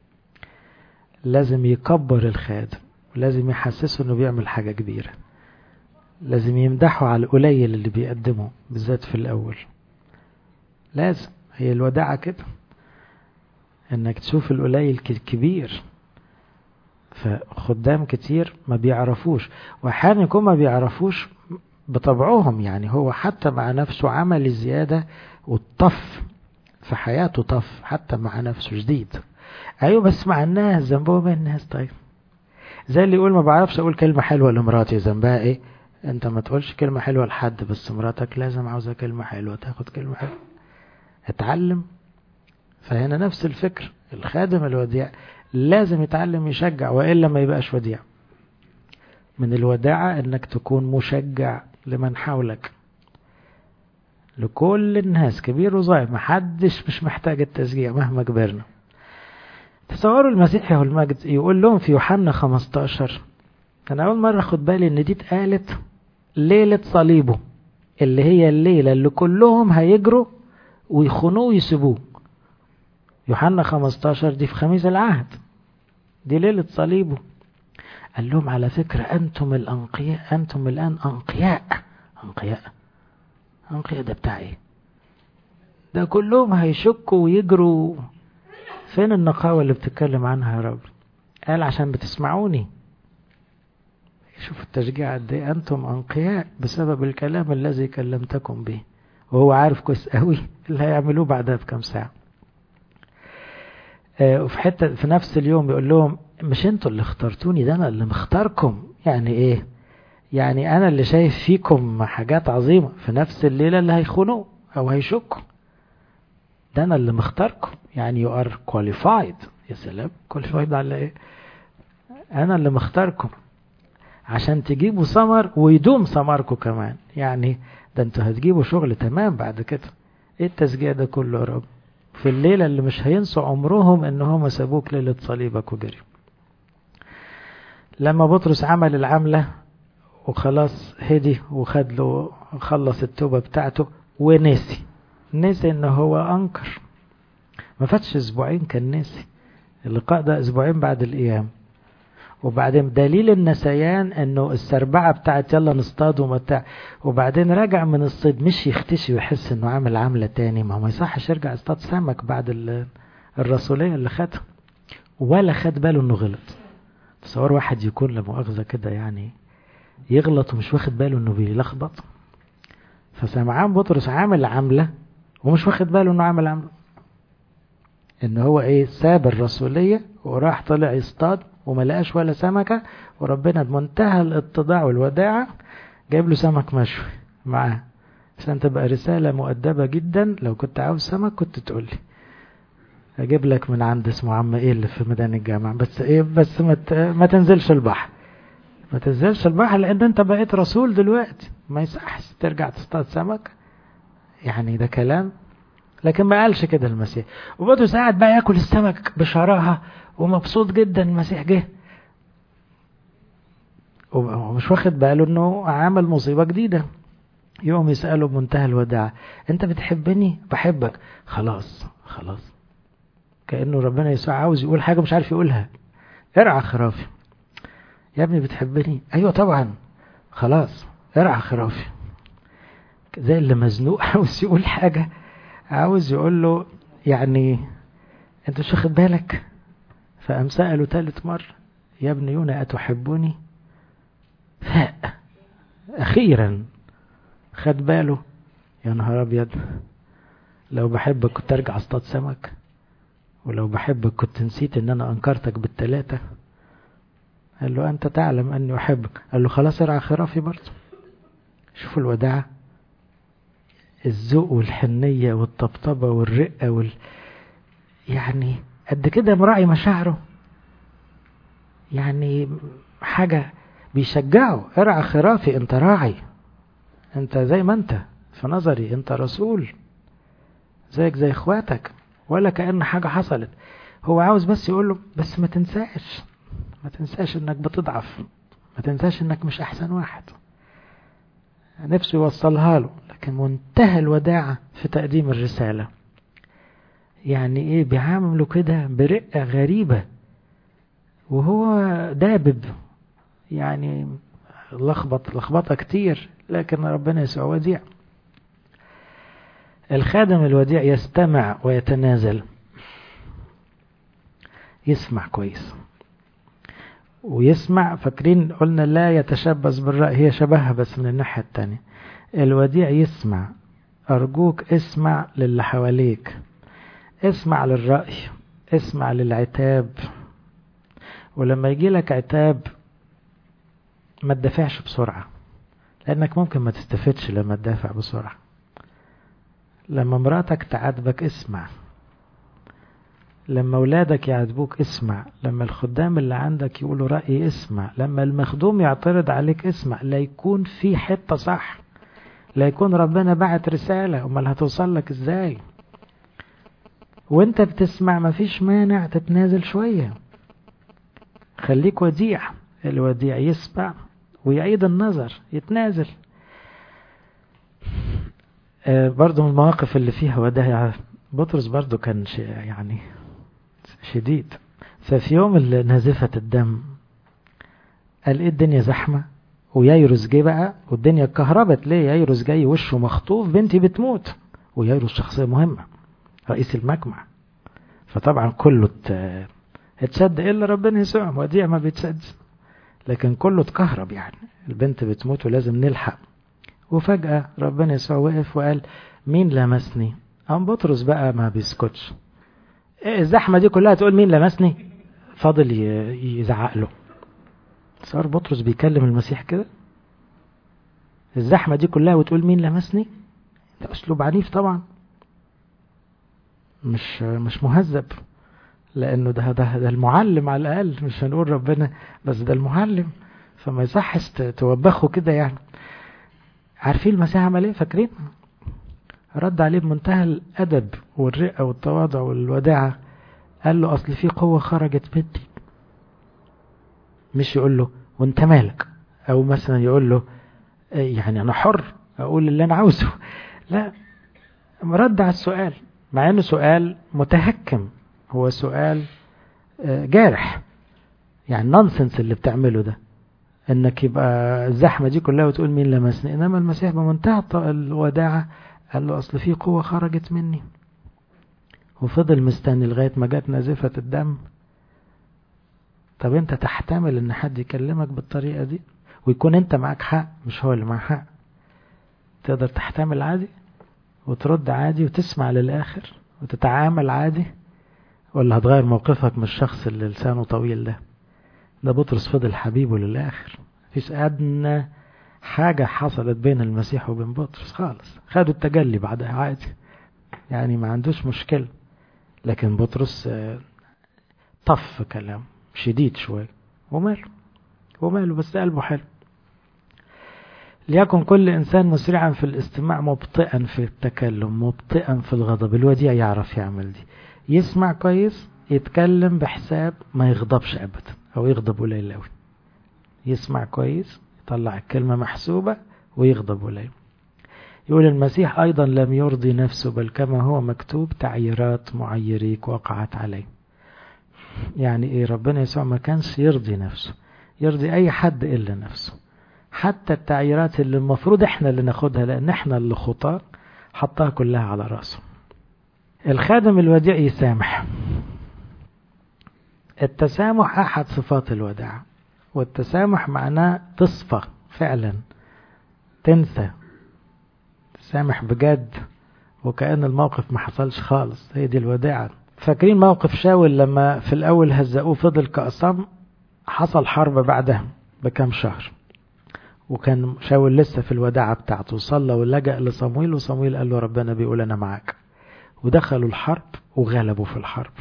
لازم يكبر الخادم لازم يحسسه انه بيعمل حاجة كبيرة لازم يمدحه على القليل اللي بيقدمه بالذات في الأول لازم هي الوداعة كده انك تشوف القليل كبير فخدام كتير ما بيعرفوش واحيانا يكون ما بيعرفوش بطبعهم يعني هو حتى مع نفسه عمل زيادة والطف في حياته طف حتى مع نفسه جديد ايوه بس مع الناس ذنبهم الناس طيب زي اللي يقول ما بعرفش اقول كلمة حلوة لمراتي ذنبها ايه انت ما تقولش كلمة حلوة لحد بس مراتك لازم عاوزة كلمة حلوة تاخد كلمة حلوة اتعلم فهنا نفس الفكر الخادم الوديع لازم يتعلم يشجع وإلا ما يبقاش وديع من الوداعة انك تكون مشجع لمن حولك لكل الناس كبير وصغير محدش مش محتاج التشجيع مهما كبرنا تصوروا المسيح له المجد يقول لهم في يوحنا 15 انا اول مرة اخد بالي ان دي اتقالت ليلة صليبه اللي هي الليلة اللي كلهم هيجروا ويخونوه ويسيبوه يوحنا 15 دي في خميس العهد دي ليلة صليبه قال لهم على فكرة أنتم الأنقياء أنتم الآن أنقياء أنقياء أنقياء ده بتاع إيه ده كلهم هيشكوا ويجروا فين النقاوة اللي بتتكلم عنها يا رب قال عشان بتسمعوني شوف التشجيع قد ايه انتم انقياء بسبب الكلام الذي كلمتكم به وهو عارف كويس قوي اللي هيعملوه بعدها بكام ساعه وفي حته في نفس اليوم بيقول لهم مش انتوا اللي اخترتوني ده انا اللي مختاركم يعني ايه يعني انا اللي شايف فيكم حاجات عظيمه في نفس الليله اللي هيخونوا او هيشكوا ده انا اللي مختاركم يعني يو ار كواليفايد يا سلام كواليفايد على ايه انا اللي مختاركم عشان تجيبوا ثمر ويدوم ثمركم كمان يعني ده انتوا هتجيبوا شغل تمام بعد كده ايه التشجيع ده كله يا رب في الليلة اللي مش هينسوا عمرهم ان هم سابوك ليلة صليبك وجري لما بطرس عمل العملة وخلاص هدي وخد له خلص التوبة بتاعته ونسي نسي ان هو انكر ما فاتش اسبوعين كان نسي اللقاء ده اسبوعين بعد القيام وبعدين دليل النسيان انه السربعة بتاعت يلا نصطاد ومتاع وبعدين رجع من الصيد مش يختشي ويحس انه عامل عاملة تاني ما هو ما يصحش يرجع يصطاد سمك بعد الرسولية اللي خدها ولا خد باله انه غلط تصور واحد يكون لمؤاخذة كده يعني يغلط ومش واخد باله انه بيلخبط فسمعان بطرس عامل عاملة ومش واخد باله انه عامل عاملة ان هو ايه ساب الرسولية وراح طلع يصطاد وما لقاش ولا سمكة وربنا بمنتهى الاتضاع والوداعة جايب له سمك مشوي معاه عشان تبقى رسالة مؤدبة جدا لو كنت عاوز سمك كنت تقول لي اجيب لك من عند اسمه عم ايه اللي في ميدان الجامعة بس ايه بس ما, ما تنزلش البحر ما تنزلش البحر لان انت بقيت رسول دلوقتي ما يصحش ترجع تصطاد سمك يعني ده كلام لكن ما قالش كده المسيح وبطرس قاعد بقى ياكل السمك بشراهة ومبسوط جدا المسيح جه ومش واخد باله انه عمل مصيبة جديدة يوم يسأله بمنتهى الوداع انت بتحبني بحبك خلاص خلاص كأنه ربنا يسوع عاوز يقول حاجة مش عارف يقولها ارعى خرافي يا ابني بتحبني ايوه طبعا خلاص ارعى خرافي زي اللي مزنوق عاوز يقول حاجة عاوز يقول له يعني انت مش واخد بالك فقام سأله ثالث مرة يا ابن يونا أتحبني فاء أخيرا خد باله يا نهار أبيض لو بحبك كنت أرجع أصطاد سمك ولو بحبك كنت نسيت إن أنا أنكرتك بالتلاتة قال له أنت تعلم أني أحبك قال له خلاص ارعى خرافي برضه شوفوا الوداعة الذوق والحنية والطبطبة والرقة وال... يعني قد كده مراعي مشاعره يعني حاجة بيشجعه ارعى خرافي انت راعي انت زي ما انت في نظري انت رسول زيك زي اخواتك ولا كأن حاجة حصلت هو عاوز بس يقول له بس ما تنساش ما تنساش انك بتضعف ما تنساش انك مش احسن واحد نفسه يوصلها له لكن منتهى الوداعة في تقديم الرسالة يعني ايه بيعامله كده برقة غريبة وهو دابب يعني لخبط لخبطة كتير لكن ربنا يسوع وديع الخادم الوديع يستمع ويتنازل يسمع كويس ويسمع فاكرين قلنا لا يتشبث بالرأي هي شبهها بس من الناحية التانية الوديع يسمع أرجوك اسمع للي حواليك اسمع للرأي اسمع للعتاب ولما يجي لك عتاب ما تدافعش بسرعة لأنك ممكن ما تستفدش لما تدافع بسرعة لما مراتك تعاتبك اسمع لما أولادك يعاتبوك اسمع لما الخدام اللي عندك يقولوا رأي اسمع لما المخدوم يعترض عليك اسمع لا يكون في حتة صح لا يكون ربنا بعت رسالة امال هتوصل لك ازاي وانت بتسمع مفيش مانع تتنازل شوية خليك وديع الوديع يسمع ويعيد النظر يتنازل آه برضو من المواقف اللي فيها وداع بطرس برضو كان يعني شديد ففي يوم نازفة الدم قال ايه الدنيا زحمة ويايروس جه بقى والدنيا اتكهربت ليه يايروس جاي وشه مخطوف بنتي بتموت ويايروس شخصية مهمة رئيس المجمع فطبعا كله اتشد الا ربنا يسوع وديع ما بيتسدش لكن كله اتكهرب يعني البنت بتموت ولازم نلحق وفجأة ربنا يسوع وقف وقال مين لمسني قام بطرس بقى ما بيسكتش إيه الزحمة دي كلها تقول مين لمسني فاضل يزعق له صار بطرس بيكلم المسيح كده الزحمة دي كلها وتقول مين لمسني ده أسلوب عنيف طبعا مش مش مهذب لأنه ده ده ده المعلم على الأقل مش هنقول ربنا بس ده المعلم فما يصحش توبخه كده يعني عارفين المسيح عمل ايه فاكرين رد عليه بمنتهى الأدب والرقة والتواضع والوداعة قال له أصل في قوة خرجت مني مش يقول له وانت مالك أو مثلا يقول له يعني أنا حر أقول اللي أنا عاوزه لا رد على السؤال مع أنه سؤال متهكم هو سؤال جارح يعني نونسنس اللي بتعمله ده انك يبقى الزحمه دي كلها وتقول مين لمسني انما المسيح بمنتهى الوداعه قال له اصل في قوه خرجت مني وفضل مستني لغايه ما جت نازفه الدم طب انت تحتمل ان حد يكلمك بالطريقه دي ويكون انت معاك حق مش هو اللي معاه حق تقدر تحتمل عادي وترد عادي وتسمع للاخر وتتعامل عادي ولا هتغير موقفك من الشخص اللي لسانه طويل ده ده بطرس فضل حبيبه للآخر مفيش أدنى حاجة حصلت بين المسيح وبين بطرس خالص خدوا التجلي بعدها عادي يعني ما عندوش مشكلة لكن بطرس طف كلام شديد شوية وماله وماله بس قلبه حلو ليكن كل إنسان مسرعا في الاستماع مبطئا في التكلم مبطئا في الغضب الوديع يعرف يعمل دي يسمع كويس يتكلم بحساب ما يغضبش أبدا أو يغضب قليل أوي يسمع كويس يطلع الكلمة محسوبة ويغضب قليل يقول المسيح أيضا لم يرضي نفسه بل كما هو مكتوب تعييرات معيريك وقعت عليه يعني إيه ربنا يسوع ما كانش يرضي نفسه يرضي أي حد إلا نفسه حتى التعييرات اللي المفروض احنا اللي ناخدها لأن احنا اللي خطاة حطها كلها على راسه الخادم الوديع يسامح التسامح أحد صفات الوداع والتسامح معناه تصفى فعلا تنسى تسامح بجد وكأن الموقف ما حصلش خالص هي دي الوداعة فاكرين موقف شاول لما في الأول هزقوه فضل كأصم حصل حرب بعدها بكم شهر وكان شاول لسه في الوداعة بتاعته صلى ولجأ لصمويل وصمويل قال له ربنا بيقول أنا معاك ودخلوا الحرب وغلبوا في الحرب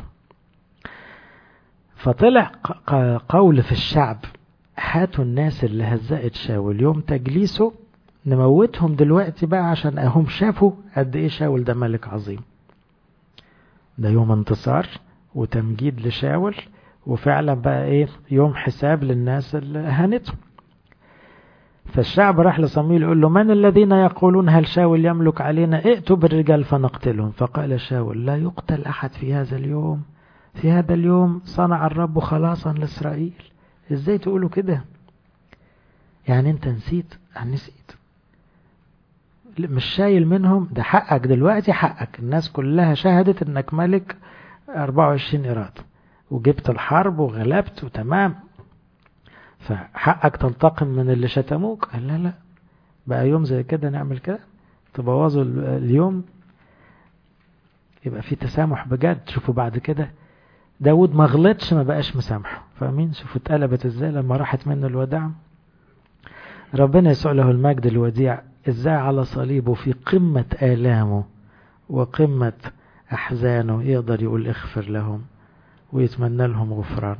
فطلع قول في الشعب هاتوا الناس اللي هزقت شاول يوم تجليسه نموتهم دلوقتي بقى عشان اهم شافوا قد ايه شاول ده ملك عظيم ده يوم انتصار وتمجيد لشاول وفعلا بقى ايه يوم حساب للناس اللي اهانتهم فالشعب راح لصمويل يقول له من الذين يقولون هل شاول يملك علينا ائتوا بالرجال فنقتلهم فقال شاول لا يقتل أحد في هذا اليوم في هذا اليوم صنع الرب خلاصا لإسرائيل ازاي تقولوا كده يعني انت نسيت يعني نسيت مش شايل منهم ده حقك دلوقتي حقك الناس كلها شهدت انك ملك 24 إيراد وجبت الحرب وغلبت وتمام فحقك تنتقم من اللي شتموك قال لا لا بقى يوم زي كده نعمل كده تبوظوا اليوم يبقى في تسامح بجد شوفوا بعد كده داود ما غلطش ما بقاش مسامحه فاهمين شوفوا اتقلبت ازاي لما راحت منه الوداع ربنا يسوع له المجد الوديع ازاي على صليبه في قمة آلامه وقمة أحزانه يقدر يقول اغفر لهم ويتمنى لهم غفران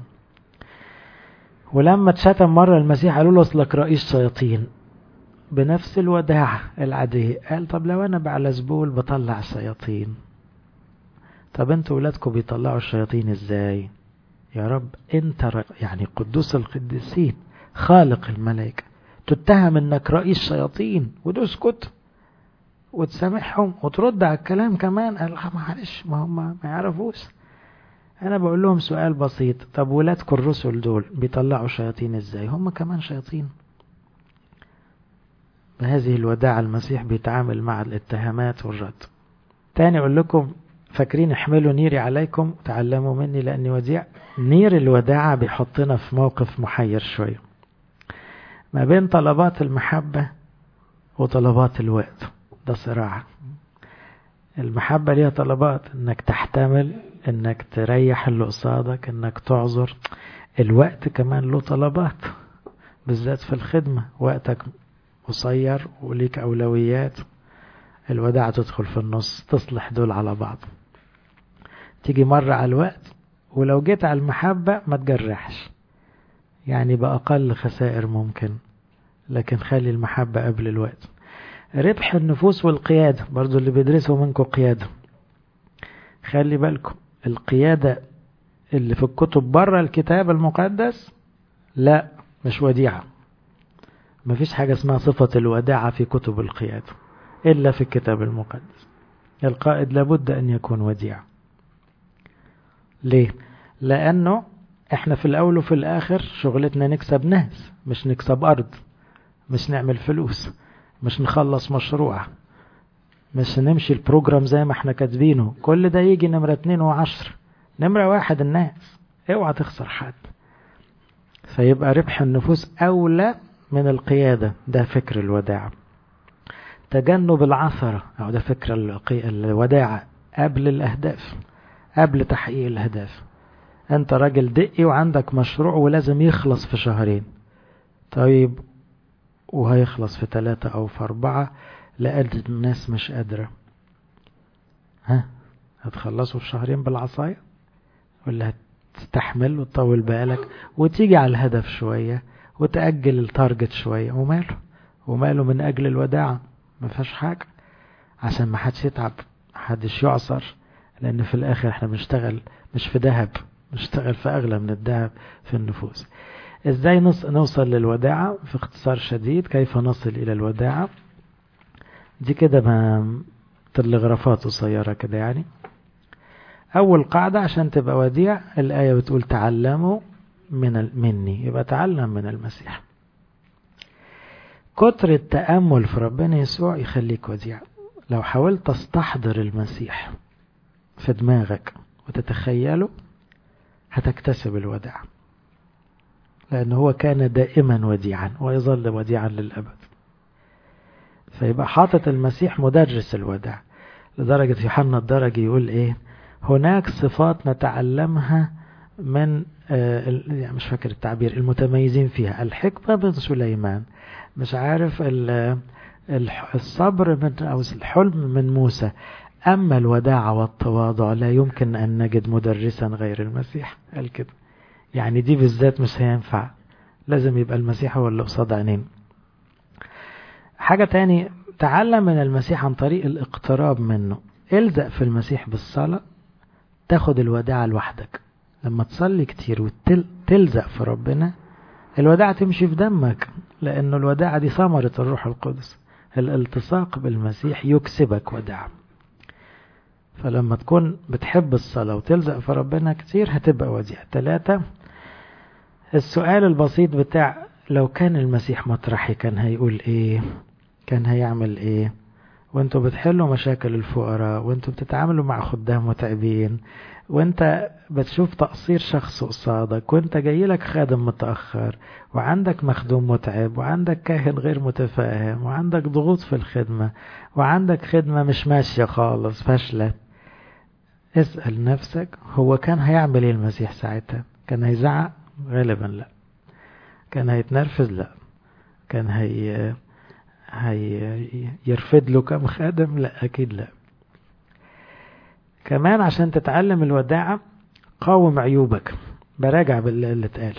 ولما اتشتم مرة المسيح قالوا له اصلك رئيس شياطين بنفس الوداعة العادية قال طب لو انا بعلزبول بطلع الشياطين طب انتوا ولادكم بيطلعوا الشياطين ازاي يا رب انت يعني قدوس القديسين خالق الملائكة تتهم انك رئيس شياطين وتسكت وتسامحهم وترد على الكلام كمان قال معلش ما هم ما يعرفوش انا بقول لهم سؤال بسيط طب ولادكم الرسل دول بيطلعوا شياطين ازاي هم كمان شياطين بهذه الوداعة المسيح بيتعامل مع الاتهامات والرد تاني اقول لكم فاكرين احملوا نيري عليكم تعلموا مني لاني وديع نير الوداعة بيحطنا في موقف محير شوية ما بين طلبات المحبة وطلبات الوقت ده صراع المحبة ليها طلبات انك تحتمل انك تريح اللي قصادك انك تعذر الوقت كمان له طلبات بالذات في الخدمة وقتك قصير وليك أولويات الوداع تدخل في النص تصلح دول على بعض تيجي مرة على الوقت ولو جيت على المحبة ما تجرحش يعني بأقل خسائر ممكن لكن خلي المحبة قبل الوقت ربح النفوس والقيادة برضو اللي بيدرسوا منكم قيادة خلي بالكم القيادة اللي في الكتب بره الكتاب المقدس لا مش وديعة مفيش حاجة اسمها صفة الوداعة في كتب القيادة إلا في الكتاب المقدس القائد لابد أن يكون وديع ليه؟ لأنه احنا في الأول وفي الآخر شغلتنا نكسب ناس مش نكسب أرض مش نعمل فلوس مش نخلص مشروع مش نمشي البروجرام زي ما احنا كاتبينه كل ده يجي نمرة اتنين وعشر نمرة واحد الناس اوعى تخسر حد فيبقى ربح النفوس أولى من القيادة ده فكر الوداع تجنب العثرة أو ده فكر الوداعة قبل الأهداف قبل تحقيق الأهداف أنت راجل دقي وعندك مشروع ولازم يخلص في شهرين طيب وهيخلص في ثلاثة أو في أربعة لأن الناس مش قادرة ها هتخلصوا في شهرين بالعصاية ولا هتستحمل وتطول بالك وتيجي على الهدف شوية وتأجل التارجت شوية وماله وماله من أجل الوداعة ما فيهاش حاجة عشان ما حدش يتعب محدش يعصر لأن في الآخر احنا بنشتغل مش في ذهب بنشتغل في أغلى من الذهب في النفوس ازاي نوصل للوداعة في اختصار شديد كيف نصل إلى الوداعة دي كده ما تلغرافات قصيرة كده يعني أول قاعدة عشان تبقى وديع الآية بتقول تعلموا من مني يبقى تعلم من المسيح كتر التأمل في ربنا يسوع يخليك وديع لو حاولت تستحضر المسيح في دماغك وتتخيله هتكتسب الوداع لأنه هو كان دائما وديعا ويظل وديعا للأبد فيبقى حاطط المسيح مدرس الوداع لدرجة يوحنا الدرجي يقول إيه هناك صفات نتعلمها من آه مش فاكر التعبير المتميزين فيها الحكمة بن سليمان مش عارف الصبر من أو الحلم من موسى أما الوداع والتواضع لا يمكن أن نجد مدرسا غير المسيح قال كده يعني دي بالذات مش هينفع لازم يبقى المسيح هو اللي قصاد عينين حاجة تاني تعلم من المسيح عن طريق الاقتراب منه الزق في المسيح بالصلاة تاخد الوداعة لوحدك لما تصلي كتير وتلزق في ربنا الوداعة تمشي في دمك لأنه الوداعة دي ثمرة الروح القدس الالتصاق بالمسيح يكسبك وداعة فلما تكون بتحب الصلاة وتلزق في ربنا كتير هتبقى وديع ثلاثة السؤال البسيط بتاع لو كان المسيح مطرحي كان هيقول ايه كان هيعمل ايه وانتوا بتحلوا مشاكل الفقراء وانتوا بتتعاملوا مع خدام متعبين وانت بتشوف تقصير شخص قصادك وانت جاي لك خادم متأخر وعندك مخدوم متعب وعندك كاهن غير متفاهم وعندك ضغوط في الخدمة وعندك خدمة مش ماشية خالص فاشلة اسأل نفسك هو كان هيعمل ايه المسيح ساعتها كان هيزعق غالبا لا كان هيتنرفز لا كان هي هي يرفد له كم خادم لا اكيد لا كمان عشان تتعلم الوداعة قاوم عيوبك براجع باللي اتقال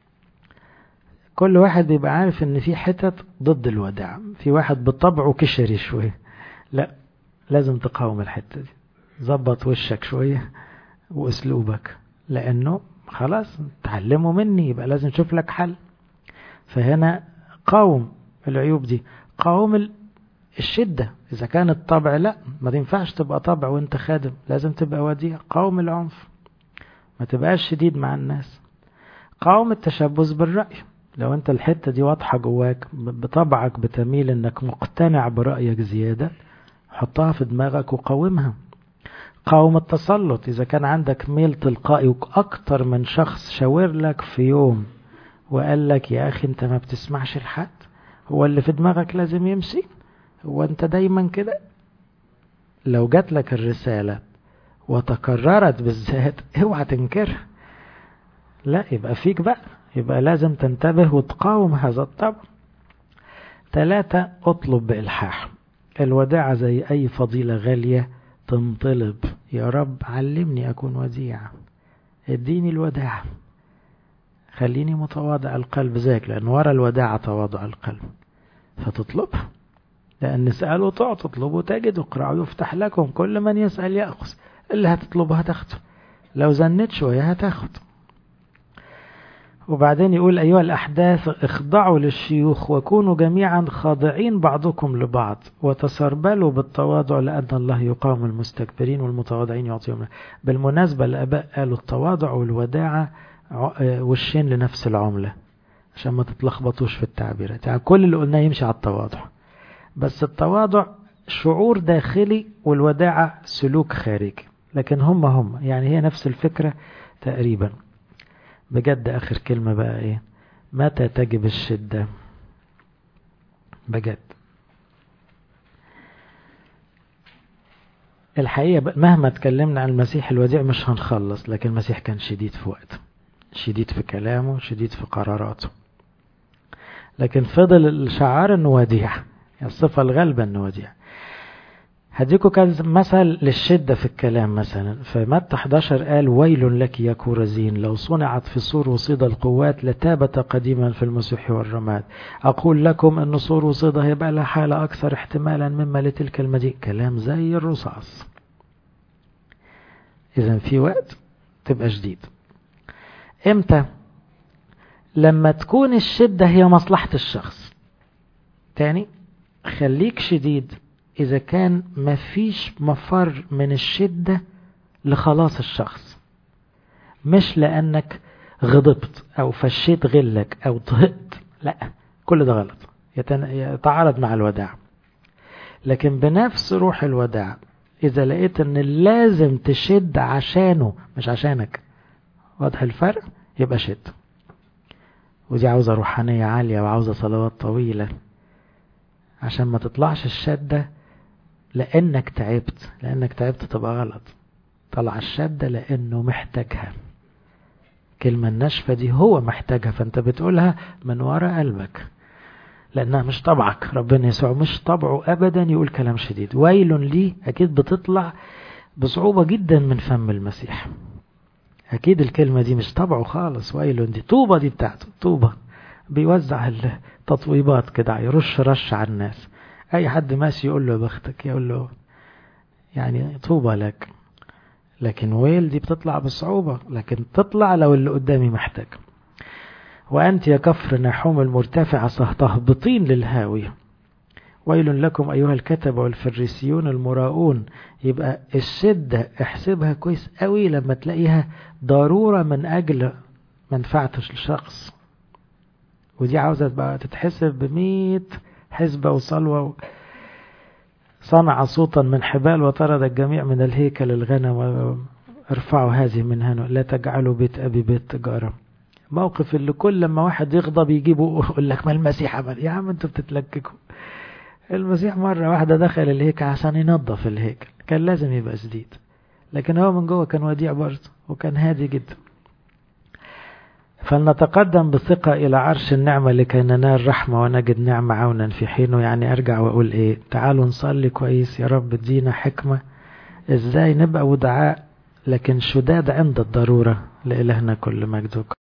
كل واحد بيبقى عارف ان في حتت ضد الوداعة في واحد بطبعه كشري شوية لا لازم تقاوم الحتة دي ظبط وشك شوية واسلوبك لانه خلاص تعلمه مني يبقى لازم تشوف لك حل فهنا قاوم العيوب دي قاوم الشدة إذا كان الطبع لا ما ينفعش تبقى طبع وانت خادم لازم تبقى وديع قاوم العنف ما تبقاش شديد مع الناس قاوم التشبث بالرأي لو انت الحتة دي واضحة جواك بطبعك بتميل انك مقتنع برأيك زيادة حطها في دماغك وقاومها قاوم التسلط إذا كان عندك ميل تلقائي وأكتر من شخص شاور لك في يوم وقال لك يا أخي أنت ما بتسمعش لحد هو اللي في دماغك لازم يمشي هو أنت دايما كده لو جات لك الرسالة وتكررت بالذات اوعى تنكرها لا يبقى فيك بقى يبقى لازم تنتبه وتقاوم هذا الطبع ثلاثة اطلب بإلحاح الوداعة زي أي فضيلة غالية تنطلب يا رب علمني أكون وديع اديني الوداعة خليني متواضع القلب ذاك لأن ورا الوداعة تواضع القلب فتطلبها لأن اسألوا تعطوا تطلبوا تجد اقرأوا يفتح لكم كل من يسأل يأخذ اللي هتطلبه هتاخده لو زنت شوية هتاخد وبعدين يقول أيها الأحداث اخضعوا للشيوخ وكونوا جميعا خاضعين بعضكم لبعض وتسربلوا بالتواضع لأن الله يقاوم المستكبرين والمتواضعين يعطيهم بالمناسبة الآباء قالوا التواضع والوداعة وشين لنفس العملة عشان ما تتلخبطوش في التعبيرات يعني كل اللي قلناه يمشي على التواضع بس التواضع شعور داخلي والوداعة سلوك خارجي لكن هم هم يعني هي نفس الفكرة تقريبا بجد آخر كلمة بقى إيه متى تجب الشدة بجد الحقيقة مهما اتكلمنا عن المسيح الوديع مش هنخلص لكن المسيح كان شديد في وقته شديد في كلامه شديد في قراراته لكن فضل الشعار انه وديع الصفة الغالبة انه وديع هديكوا كذا مثل للشدة في الكلام مثلا في متى 11 قال ويل لك يا كورزين لو صنعت في سور وصيد القوات لتابت قديما في المسيح والرماد أقول لكم أن سور وصيدة هيبقى لها حالة أكثر احتمالا مما لتلك المدينة كلام زي الرصاص إذا في وقت تبقى شديد إمتى لما تكون الشدة هي مصلحة الشخص تاني خليك شديد إذا كان مفيش مفر من الشدة لخلاص الشخص مش لأنك غضبت أو فشيت غلك أو طهقت لا كل ده غلط يتعارض مع الوداع لكن بنفس روح الوداع إذا لقيت أن لازم تشد عشانه مش عشانك واضح الفرق يبقى شد ودي عاوزة روحانية عالية وعاوزة صلوات طويلة عشان ما تطلعش الشدة لأنك تعبت لأنك تعبت تبقى غلط طلع الشدة لأنه محتاجها كلمة الناشفة دي هو محتاجها فأنت بتقولها من وراء قلبك لأنها مش طبعك ربنا يسوع مش طبعه أبدا يقول كلام شديد ويل لي أكيد بتطلع بصعوبة جدا من فم المسيح أكيد الكلمة دي مش طبعه خالص ويل دي طوبة دي بتاعته طوبة بيوزع التطويبات كده يرش رش على الناس أي حد ماشي يقول له بختك يقول له يعني طوبة لك لكن ويل دي بتطلع بصعوبة لكن تطلع لو اللي قدامي محتاج وأنت يا كفر نحوم المرتفعة تهبطين للهاوية ويل لكم أيها الكتب والفريسيون المراؤون يبقى الشدة احسبها كويس قوي لما تلاقيها ضرورة من أجل منفعة الشخص ودي عاوزة بقى تتحسب بمية حسبة وصلوة صنع صوتا من حبال وطرد الجميع من الهيكل الغنم ارفعوا هذه من هنا لا تجعلوا بيت أبي بيت تجارة موقف اللي كل لما واحد يغضب يجيبه يقول لك ما المسيح عمل يا عم انتوا بتتلككوا المسيح مرة واحدة دخل الهيكل عشان ينظف الهيكل كان لازم يبقى شديد لكن هو من جوه كان وديع برضه وكان هادي جدا فلنتقدم بثقة إلى عرش النعمة لكي ننال رحمة ونجد نعمة عونا في حينه يعني أرجع وأقول إيه تعالوا نصلي كويس يا رب ادينا حكمة إزاي نبقى ودعاء لكن شداد عند الضرورة لإلهنا كل مجد